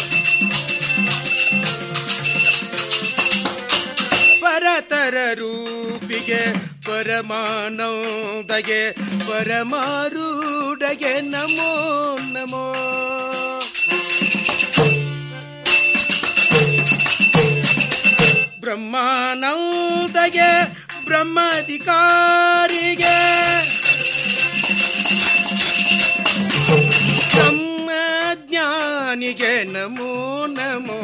ಪರತರ ರೂಪಿಗೆ ಪರಮಾನಂದಗೆ ಪರಮಾರೂಢಗೆ ನಮೋ ನಮೋ ಬ್ರಹ್ಮಾನಂದಗೆ ಬ್ರಹ್ಮಾಧಿಕಾರಿಗೆ ಬ್ರಹ್ಮಜ್ಞಾನಿಗೆ ನಮೋ ನಮೋ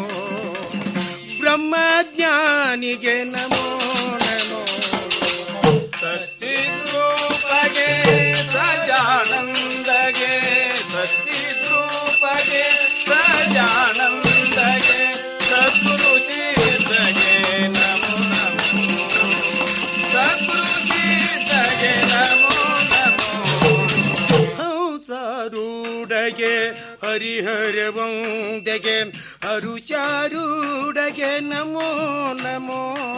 ಬ್ರಹ್ಮಜ್ಞಾನಿಗೆ ನಮೋ ನಮೋ ಸಚ್ಚಿದ್ರೂಪಗೆ ಸಜಾನಂದಗೆ ಸಚ್ಚಿದ್ರೂಪಗೆ ಸಜಾನಂದಗೆ ಸದ್ಗುರು ಚೇತಗೆ ನಮೋ ನಮೋ ಸದ್ಗುರು ಚೇತಗೆ ನಮೋ ನಮೋ ಹಂಸಾರೂಢಗೆ ಹರಿಹರ ವಂದಗೆ ಅರುಚಾರೂಢಗೆ ನಮೋ ನಮೋ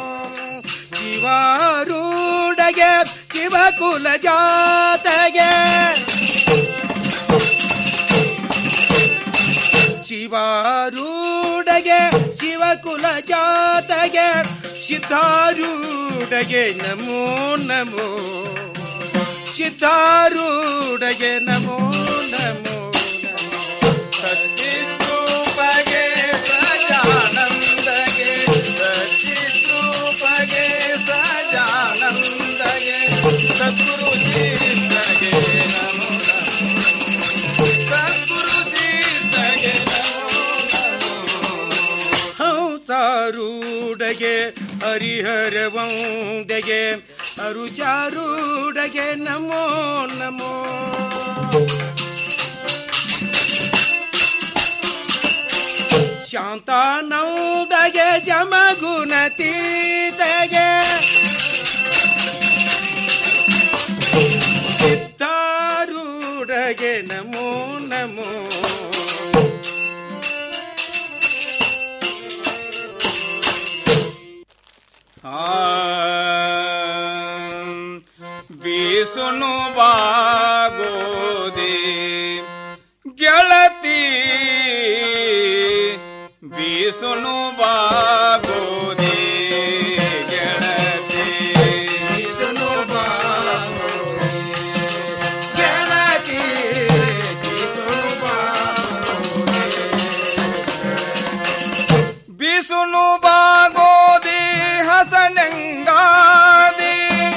ಶಿವಾರೂಢಗೆ ಶಿವಕುಲ ಜಾತಗೆ ಶಿವಾರೂಢಗೆ ಶಿವಕುಲ ಜಾತಗೆ ಸಿದ್ಧಾರೂಢಗೆ ನಮೋ ನಮೋ ಸಿದ್ಧಾರೂಢಗೆ ನಮೋ ನಮೋ ಸಚ್ಚಿದ್ರೂಪಗೆ ಸಜಾನಂದಗೆ ಸಚ್ಚಿದ್ರೂಪಗೆ ಸಜಾನಂದಗೆ ಸದ್ಗುರು ಚಿತ್ತಗೆ ನಮೋ ಸದ್ಗುರು ಚಿತ್ತಗೆ ಹಂಸಾರೂಢಗೆ ಹರಿಹರ ವಂದಗೆ ಅರುಚಾರೂಢಗೆ ನಮೋ ನಮೋ ಶಾಂತಾನಂದಗೆ ಜಮಗುಣತೀತಗೆ ಸಿದ್ಧಾರೂಢಗೆ ನಮೋ ನಮೋ ಬೀಸುನು ಬಾಗೋದೆ ಗೆಳತಿ ಬೀಸುನು ಬಾಗೋದೆ ಗೆಳತಿ ಬೀಸುನು ಬಾಗೋದೆ ಗೆಳತಿ ಬೀಸುನು ಬೀಸುನು ಬಾಗೋದಿ ಹಸನೆಂಗಾದಿ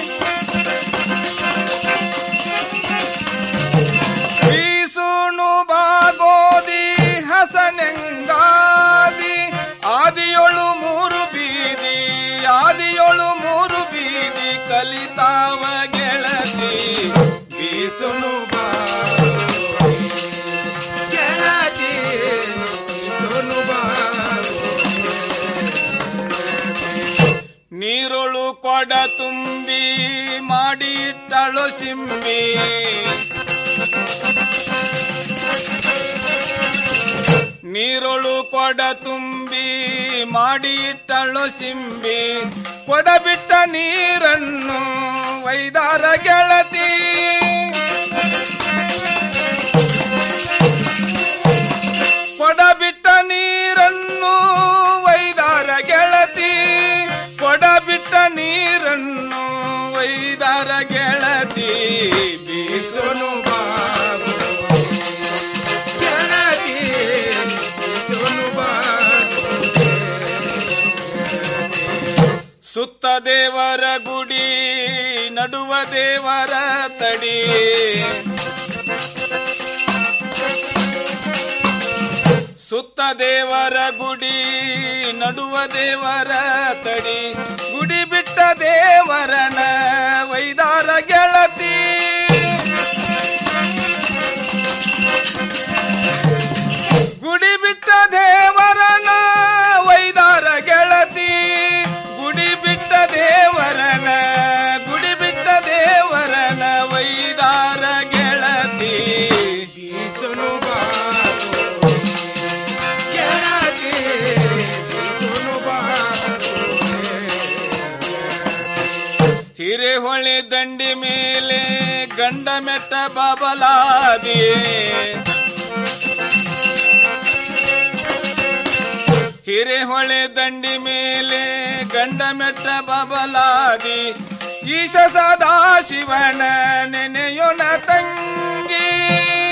ಬೀಸುನು ಬಾಗೋದಿ ಹಸನೆಂಗಾದಿ ಆದಿಯೊಳು ಮೂರು ಬೀದಿ ಆದಿಯೊಳು ಮೂರು ಬೀದಿ ಕಲಿತಾವ ಗೆಳತಿ ಬೀಸುನು ಬಾಗೋದಿ ಗೆಳತಿ ಬೀಸುನು ನೀರೊಳು ಕೊಡ ತುಂಬಿ ಮಾಡಿಟ್ಟಳು ಸಿಂಬಿ ನೀರೊಳು ಕೊಡ ತುಂಬಿ ಮಾಡಿಟ್ಟಳು ಸಿಂಬಿ ಕೊಡ ಬಿಟ್ಟ ನೀರನ್ನು ವೈದಾರ ಗೆಳತಿ ಕೊಡ ಬಿಟ್ಟ ನೀರನ್ನು ವೈದಾರ ಗೆಳತಿ ಕೊಡ ಬಿಟ್ಟ ನೀರನ್ನು ವೈದಾರ ಗೆಳತಿ ಬೀಸನು ಬಾಬು ಗೆಳತಿ ಬೀಸನು ಬಾಬು ಸುತ್ತ ದೇವರ ಗುಡಿ ನಡುವ ದೇವರ ತಡಿ ಸುತ್ತ ದೇವರ ಗುಡಿ ನಡುವ ದೇವರ ತಡಿ ಗುಡಿ ಬಿಟ್ಟ ದೇವರನ ವೈದಾರ ಗೆಳತಿ ಗುಡಿ ಬಿಟ್ಟ ದೇವರನ ವೈದಾರ ಗೆಳತಿ ಗುಡಿ ಬಿಟ್ಟ ದೇವರನ ಗುಡಿ ಬಿಟ್ಟ ದೇವರನ ವೈದಾರ ಗೆಳತಿ ಬೀಸನು ಬಾರೋ ಗೆಳತಿ ಬೀಸನು ಬಾರೋ ಹಿರೇಹೊಳೆ ದಂಡಿ ಮೇಲೆ ಗಂಡ ಮೆಟ್ಟ ಬಬಲಾದಿ ಹಿರೇಹೊಳೆ ದಂಡಿ ಮೇಲೆ ಗಂಡ ಮೆಟ್ಟ ಬಬಲಾದಿ ಈಶ ಸದಾ ಶಿವನ ನೆನೆಯೊನ ತಂಗಿ